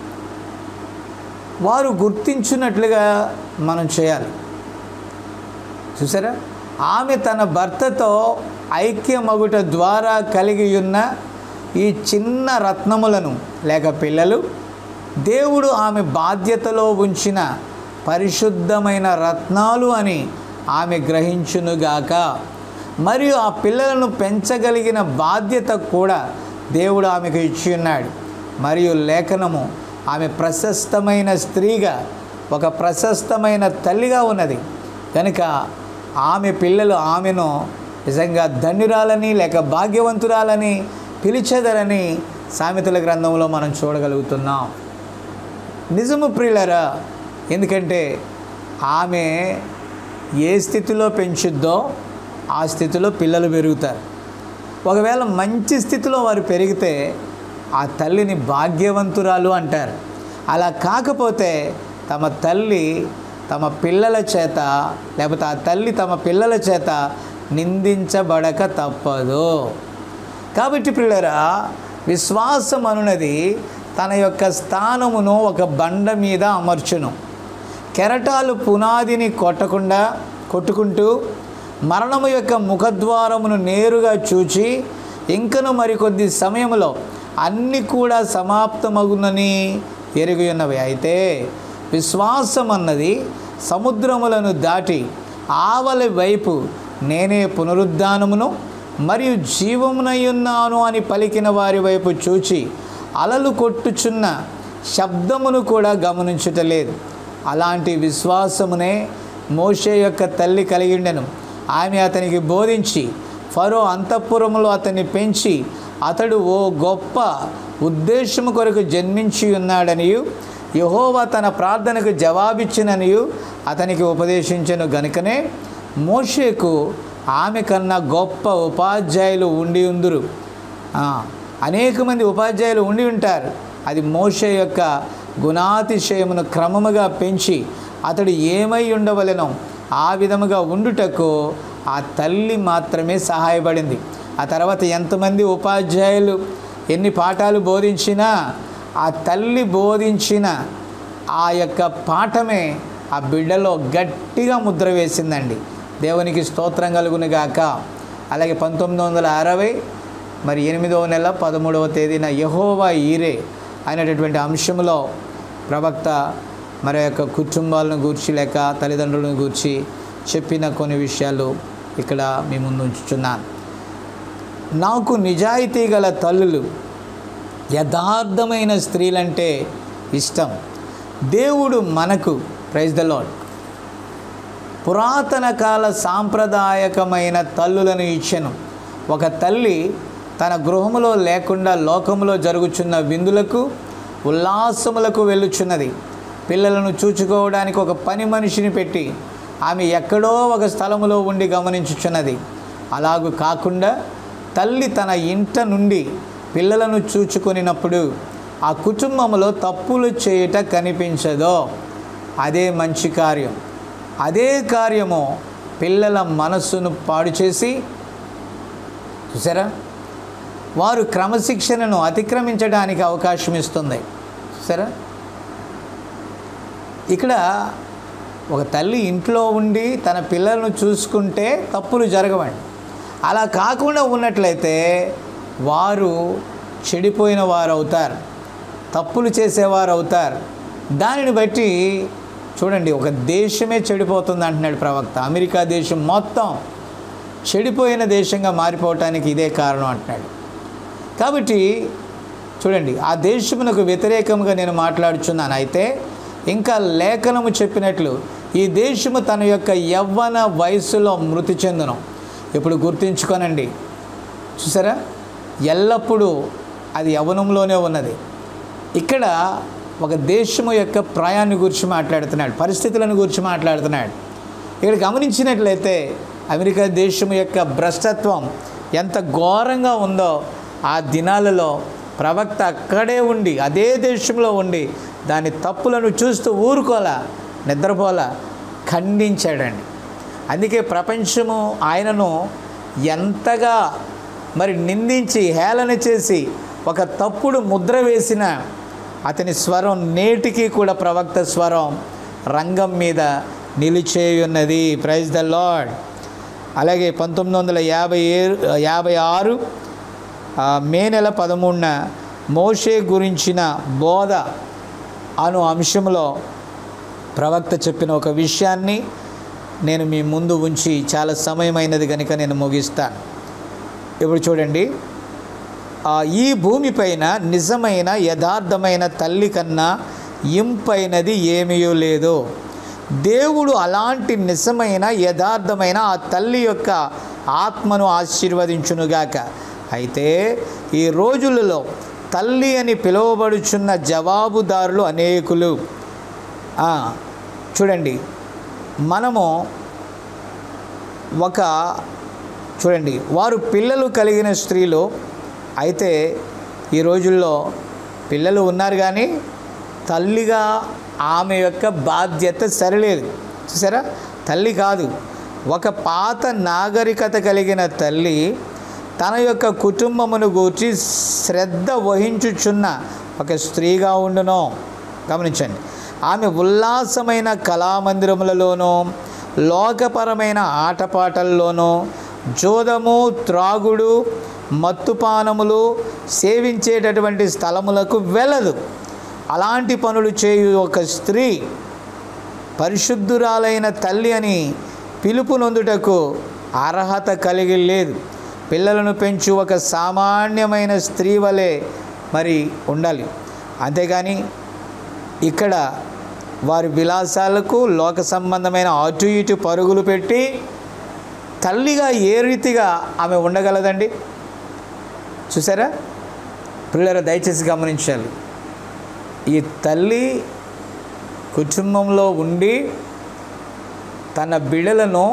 వారు గుర్తించున్నట్లుగా మనం చేయాలి చూసారా ఆమె తన భర్తతో ఐక్యమగుట ద్వారా కలిగి ఉన్న ఈ చిన్న రత్నములను లేక పిల్లలు దేవుడు ఆమె బాధ్యతలో ఉంచిన పరిశుద్ధమైన రత్నాలు అని ఆమె గ్రహించునుగాక మరియు ఆ పిల్లలను పెంచగలిగిన బాధ్యత కూడా దేవుడు ఆమెకు ఇచ్చి ఉన్నాడు మరియు లేఖనము ఆమె ప్రశస్తమైన స్త్రీగా ఒక ప్రశస్తమైన తల్లిగా ఉన్నది కనుక ఆమె పిల్లలు ఆమెను నిజంగా ధన్యురాలని లేక భాగ్యవంతురాలని పిలిచెదరని సామెతల గ్రంథంలో మనం చూడగలుగుతున్నాం నిజము ప్రియులరా ఎందుకంటే ఆమె ఏ స్థితిలో పెంచుద్దో ఆ స్థితిలో పిల్లలు పెరుగుతారు ఒకవేళ మంచి స్థితిలో వారు పెరిగితే ఆ తల్లిని భాగ్యవంతురాలు అంటారు అలా కాకపోతే తమ తల్లి తమ పిల్లల చేత లేకపోతే ఆ తల్లి తమ పిల్లల చేత నిందించబడక తప్పదు కాబట్టి పిల్లరా విశ్వాసం అనున్నది తన యొక్క స్థానమును ఒక బండ మీద అమర్చును కెరటాలు పునాదిని కొట్టకుండా కొట్టుకుంటూ మరణము యొక్క ముఖద్వారమును నేరుగా చూచి ఇంకను మరికొద్ది సమయంలో అన్నీ కూడా సమాప్తమగునని ఎరిగి ఉన్నవి అయితే విశ్వాసం అన్నది సముద్రములను దాటి ఆవలి వైపు నేనే పునరుద్ధానమును మరియు జీవమునయున్నాను అని పలికిన వారి వైపు చూచి అలలు కొట్టుచున్న శబ్దమును కూడా గమనించుటలేదు అలాంటి విశ్వాసమునే మోషే యొక్క తల్లి కలిగిండెను ఆమె అతనికి బోధించి ఫరో అంతఃపురములో అతన్ని పెంచి అతడు ఓ గొప్ప ఉద్దేశము కొరకు జన్మించి ఉన్నాడనియు యహోవా తన ప్రార్థనకు జవాబిచ్చిననియు అతనికి ఉపదేశించను గనుకనే మోషేకు ఆమె కన్నా గొప్ప ఉపాధ్యాయులు ఉండి ఉందురు ఆ, అనేక మంది ఉపాధ్యాయులు ఉండి ఉంటారు అది మోషే యొక్క గుణాతిశయమును క్రమముగా పెంచి అతడు ఏమై ఉండవలెనో ఆ విధముగా ఉండుటకు ఆ తల్లి మాత్రమే సహాయపడింది ఆ తర్వాత ఎంతమంది ఉపాధ్యాయులు ఎన్ని పాఠాలు బోధించినా ఆ తల్లి బోధించిన ఆ యొక్క పాఠమే ఆ బిడ్డలో గట్టిగా ముద్ర వేసిందండి దేవునికి స్తోత్రం కలుగునుగాక అలాగే పంతొమ్మిది వందల అరవై మరి ఎనిమిదవ నెల పదమూడవ తేదీన యహోవా ఈరే అనేటటువంటి అంశంలో ప్రవక్త మరి యొక్క కుటుంబాలను గూర్చి లేక తల్లిదండ్రులను గూర్చి చెప్పిన కొన్ని విషయాలు ఇక్కడ మీ ముందు ఉంచుచున్నాను నాకు నిజాయితీ గల తల్లులు యథార్థమైన స్త్రీలంటే ఇష్టం దేవుడు మనకు ప్రైజ్ ద లాడ్ పురాతన కాల సాంప్రదాయకమైన తల్లులను ఇచ్చెను ఒక తల్లి తన గృహములో లేకుండా లోకములో జరుగుచున్న విందులకు ఉల్లాసములకు వెళ్ళుచున్నది పిల్లలను చూచుకోవడానికి ఒక పని మనిషిని పెట్టి ఆమె ఎక్కడో ఒక స్థలములో ఉండి గమనించుచున్నది అలాగూ కాకుండా తల్లి తన ఇంట నుండి పిల్లలను చూచుకొనినప్పుడు ఆ కుటుంబంలో తప్పులు చేయుట కనిపించదో అదే మంచి కార్యం అదే కార్యము పిల్లల మనస్సును పాడు చేసి చూసారా వారు క్రమశిక్షణను అతిక్రమించడానికి అవకాశం ఇస్తుంది చూసారా ఇక్కడ ఒక తల్లి ఇంట్లో ఉండి తన పిల్లలను చూసుకుంటే తప్పులు జరగవండి అలా కాకుండా ఉన్నట్లయితే వారు చెడిపోయిన వారు అవుతారు తప్పులు చేసేవారు అవుతారు దానిని బట్టి చూడండి ఒక దేశమే చెడిపోతుంది అంటున్నాడు ప్రవక్త అమెరికా దేశం మొత్తం చెడిపోయిన దేశంగా మారిపోవటానికి ఇదే కారణం అంటున్నాడు కాబట్టి చూడండి ఆ దేశమునకు వ్యతిరేకంగా నేను మాట్లాడుచున్నాను అయితే ఇంకా లేఖనము చెప్పినట్లు ఈ దేశము తన యొక్క యవ్వన వయస్సులో మృతి చెందును ఇప్పుడు గుర్తుంచుకోనండి చూసారా ఎల్లప్పుడూ అది యవ్వనంలోనే ఉన్నది ఇక్కడ ఒక దేశము యొక్క ప్రాయాన్ని గురించి మాట్లాడుతున్నాడు పరిస్థితులను గురించి మాట్లాడుతున్నాడు ఇక్కడ గమనించినట్లయితే అమెరికా దేశం యొక్క భ్రష్టత్వం ఎంత ఘోరంగా ఉందో ఆ దినాలలో ప్రవక్త అక్కడే ఉండి అదే దేశంలో ఉండి దాని తప్పులను చూస్తూ ఊరుకోలా నిద్రపోలా ఖండించాడండి అందుకే ప్రపంచము ఆయనను ఎంతగా మరి నిందించి హేళన చేసి ఒక తప్పుడు ముద్ర వేసిన అతని స్వరం నేటికి కూడా ప్రవక్త స్వరం రంగం మీద నిలిచేయున్నది ప్రైజ్ ద లార్డ్ అలాగే పంతొమ్మిది వందల యాభై ఏడు యాభై ఆరు ఆ, మే నెల పదమూడున మోషే గురించిన బోధ అను అంశంలో ప్రవక్త చెప్పిన ఒక విషయాన్ని నేను మీ ముందు ఉంచి చాలా సమయమైనది కనుక నేను ముగిస్తాను ఇప్పుడు చూడండి ఆ, ఈ భూమిపైన నిజమైన యథార్థమైన తల్లి కన్నా ఇంపైనది ఏమీ లేదు దేవుడు అలాంటి నిజమైన యథార్థమైన ఆ తల్లి యొక్క ఆత్మను ఆశీర్వదించునుగాక అయితే ఈ రోజులలో తల్లి అని పిలువబడుచున్న జవాబుదారులు అనేకులు ఆ, చూడండి మనము ఒక చూడండి వారు పిల్లలు కలిగిన స్త్రీలు అయితే ఈ రోజుల్లో పిల్లలు ఉన్నారు కానీ తల్లిగా ఆమె యొక్క బాధ్యత సరిలేదు చూసారా తల్లి కాదు ఒక పాత నాగరికత కలిగిన తల్లి తన యొక్క కుటుంబమును గూర్చి శ్రద్ధ వహించుచున్న ఒక స్త్రీగా ఉండును గమనించండి ఆమె ఉల్లాసమైన కళామందిరములలోనూ లోకపరమైన ఆటపాటల్లోనూ జోదము త్రాగుడు మత్తుపానములు సేవించేటటువంటి స్థలములకు వెళ్ళదు అలాంటి పనులు చేయు ఒక స్త్రీ పరిశుద్ధురాలైన తల్లి అని పిలుపు నొందుటకు అర్హత కలిగి లేదు పిల్లలను పెంచు ఒక సామాన్యమైన స్త్రీ వలె మరి ఉండాలి అంతేగాని ఇక్కడ వారి విలాసాలకు లోక సంబంధమైన అటు ఇటు పరుగులు పెట్టి తల్లిగా ఏ రీతిగా ఆమె ఉండగలదండి చూసారా పిల్లల దయచేసి గమనించాలి ఈ తల్లి కుటుంబంలో ఉండి తన బిడలను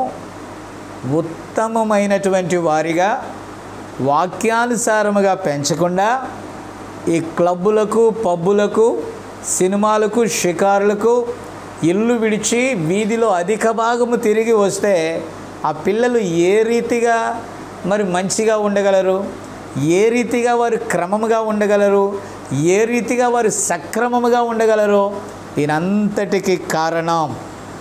ఉత్తమమైనటువంటి వారిగా వాక్యానుసారముగా పెంచకుండా ఈ క్లబ్బులకు పబ్బులకు సినిమాలకు షికారులకు ఇల్లు విడిచి వీధిలో అధిక భాగము తిరిగి వస్తే ఆ పిల్లలు ఏ రీతిగా మరి మంచిగా ఉండగలరు ఏ రీతిగా వారు క్రమముగా ఉండగలరు ఏ రీతిగా వారు సక్రమముగా ఉండగలరు దీనంతటికి కారణం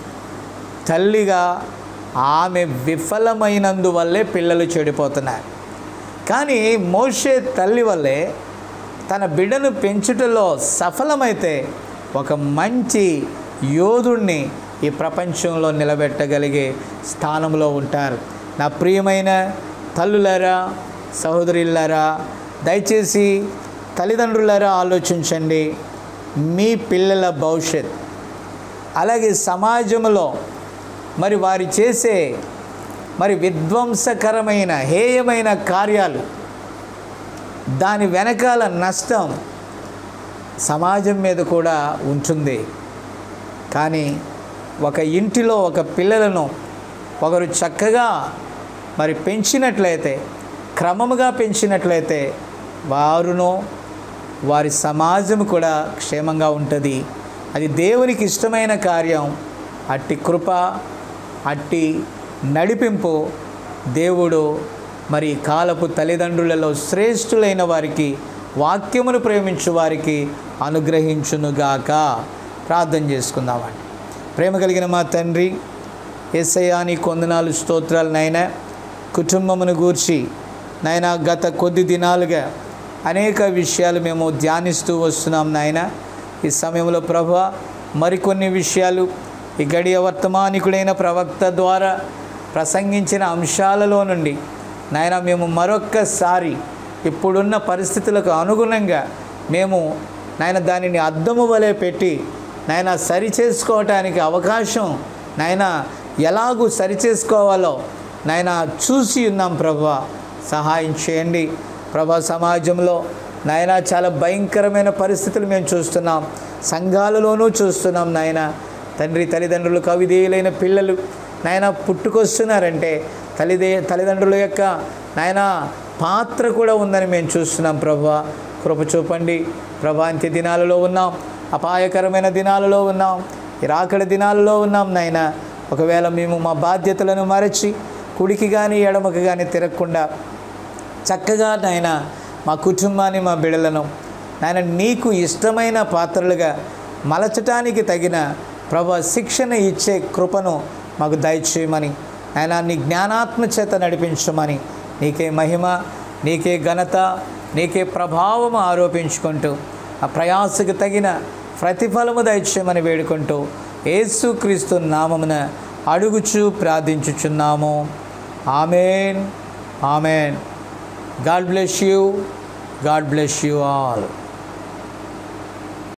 తల్లిగా ఆమె విఫలమైనందువల్లే పిల్లలు చెడిపోతున్నారు కానీ మోషే తల్లి వల్లే తన బిడ్డను పెంచుటలో సఫలమైతే ఒక మంచి యోధుణ్ణి ఈ ప్రపంచంలో నిలబెట్టగలిగే స్థానంలో ఉంటారు నా ప్రియమైన తల్లులారా సహోదరులారా దయచేసి తల్లిదండ్రులారా ఆలోచించండి మీ పిల్లల భవిష్యత్ అలాగే సమాజంలో మరి వారి చేసే మరి విధ్వంసకరమైన హేయమైన కార్యాలు దాని వెనకాల నష్టం సమాజం మీద కూడా ఉంటుంది కానీ ఒక ఇంటిలో ఒక పిల్లలను ఒకరు చక్కగా మరి పెంచినట్లయితే క్రమముగా పెంచినట్లయితే వారును వారి సమాజం కూడా క్షేమంగా ఉంటుంది అది దేవునికి ఇష్టమైన కార్యం అట్టి కృప అట్టి నడిపింపు దేవుడు మరి కాలపు తల్లిదండ్రులలో శ్రేష్ఠులైన వారికి వాక్యమును ప్రేమించు వారికి అనుగ్రహించునుగాక ప్రార్థన చేసుకుందామండి ప్రేమ కలిగిన మా తండ్రి ఎస్ఐయాని కొందనాలు స్తోత్రాలు నాయన కుటుంబమును గూర్చి నాయన గత కొద్ది దినాలుగా అనేక విషయాలు మేము ధ్యానిస్తూ వస్తున్నాం నాయన ఈ సమయంలో ప్రభు మరికొన్ని విషయాలు ఈ గడియ వర్తమానికుడైన ప్రవక్త ద్వారా ప్రసంగించిన అంశాలలో నుండి నాయన మేము మరొక్కసారి ఇప్పుడున్న పరిస్థితులకు అనుగుణంగా మేము నాయన దానిని అద్దము వలె పెట్టి నాయన సరి చేసుకోవటానికి అవకాశం నాయన ఎలాగూ సరి చేసుకోవాలో నాయన చూసి ఉన్నాం ప్రభా సహాయం చేయండి ప్రభా సమాజంలో నాయన చాలా భయంకరమైన పరిస్థితులు మేము చూస్తున్నాం సంఘాలలోనూ చూస్తున్నాం నాయన తండ్రి తల్లిదండ్రులు కవిధేయులైన పిల్లలు నాయన పుట్టుకొస్తున్నారంటే తల్లిదే తల్లిదండ్రుల యొక్క నాయన పాత్ర కూడా ఉందని మేము చూస్తున్నాం ప్రభా కృప చూపండి ప్రభా అంత్య దినాలలో ఉన్నాం అపాయకరమైన దినాలలో ఉన్నాం ఈ రాకడ దినాలలో ఉన్నాం నాయన ఒకవేళ మేము మా బాధ్యతలను మరచి కుడికి కానీ ఎడమకి కానీ తిరగకుండా చక్కగా నాయన మా కుటుంబాన్ని మా బిడలను నాయన నీకు ఇష్టమైన పాత్రలుగా మలచటానికి తగిన ప్రభా శిక్షణ ఇచ్చే కృపను మాకు దయచేయమని ఆయన నీ జ్ఞానాత్మ చేత నడిపించమని నీకే మహిమ నీకే ఘనత నీకే ప్రభావం ఆరోపించుకుంటూ ఆ ప్రయాసకు తగిన ప్రతిఫలము దయచేయమని వేడుకుంటూ యేసుక్రీస్తు నామమున అడుగుచు ప్రార్థించుచున్నాము amen amen God bless you God bless you all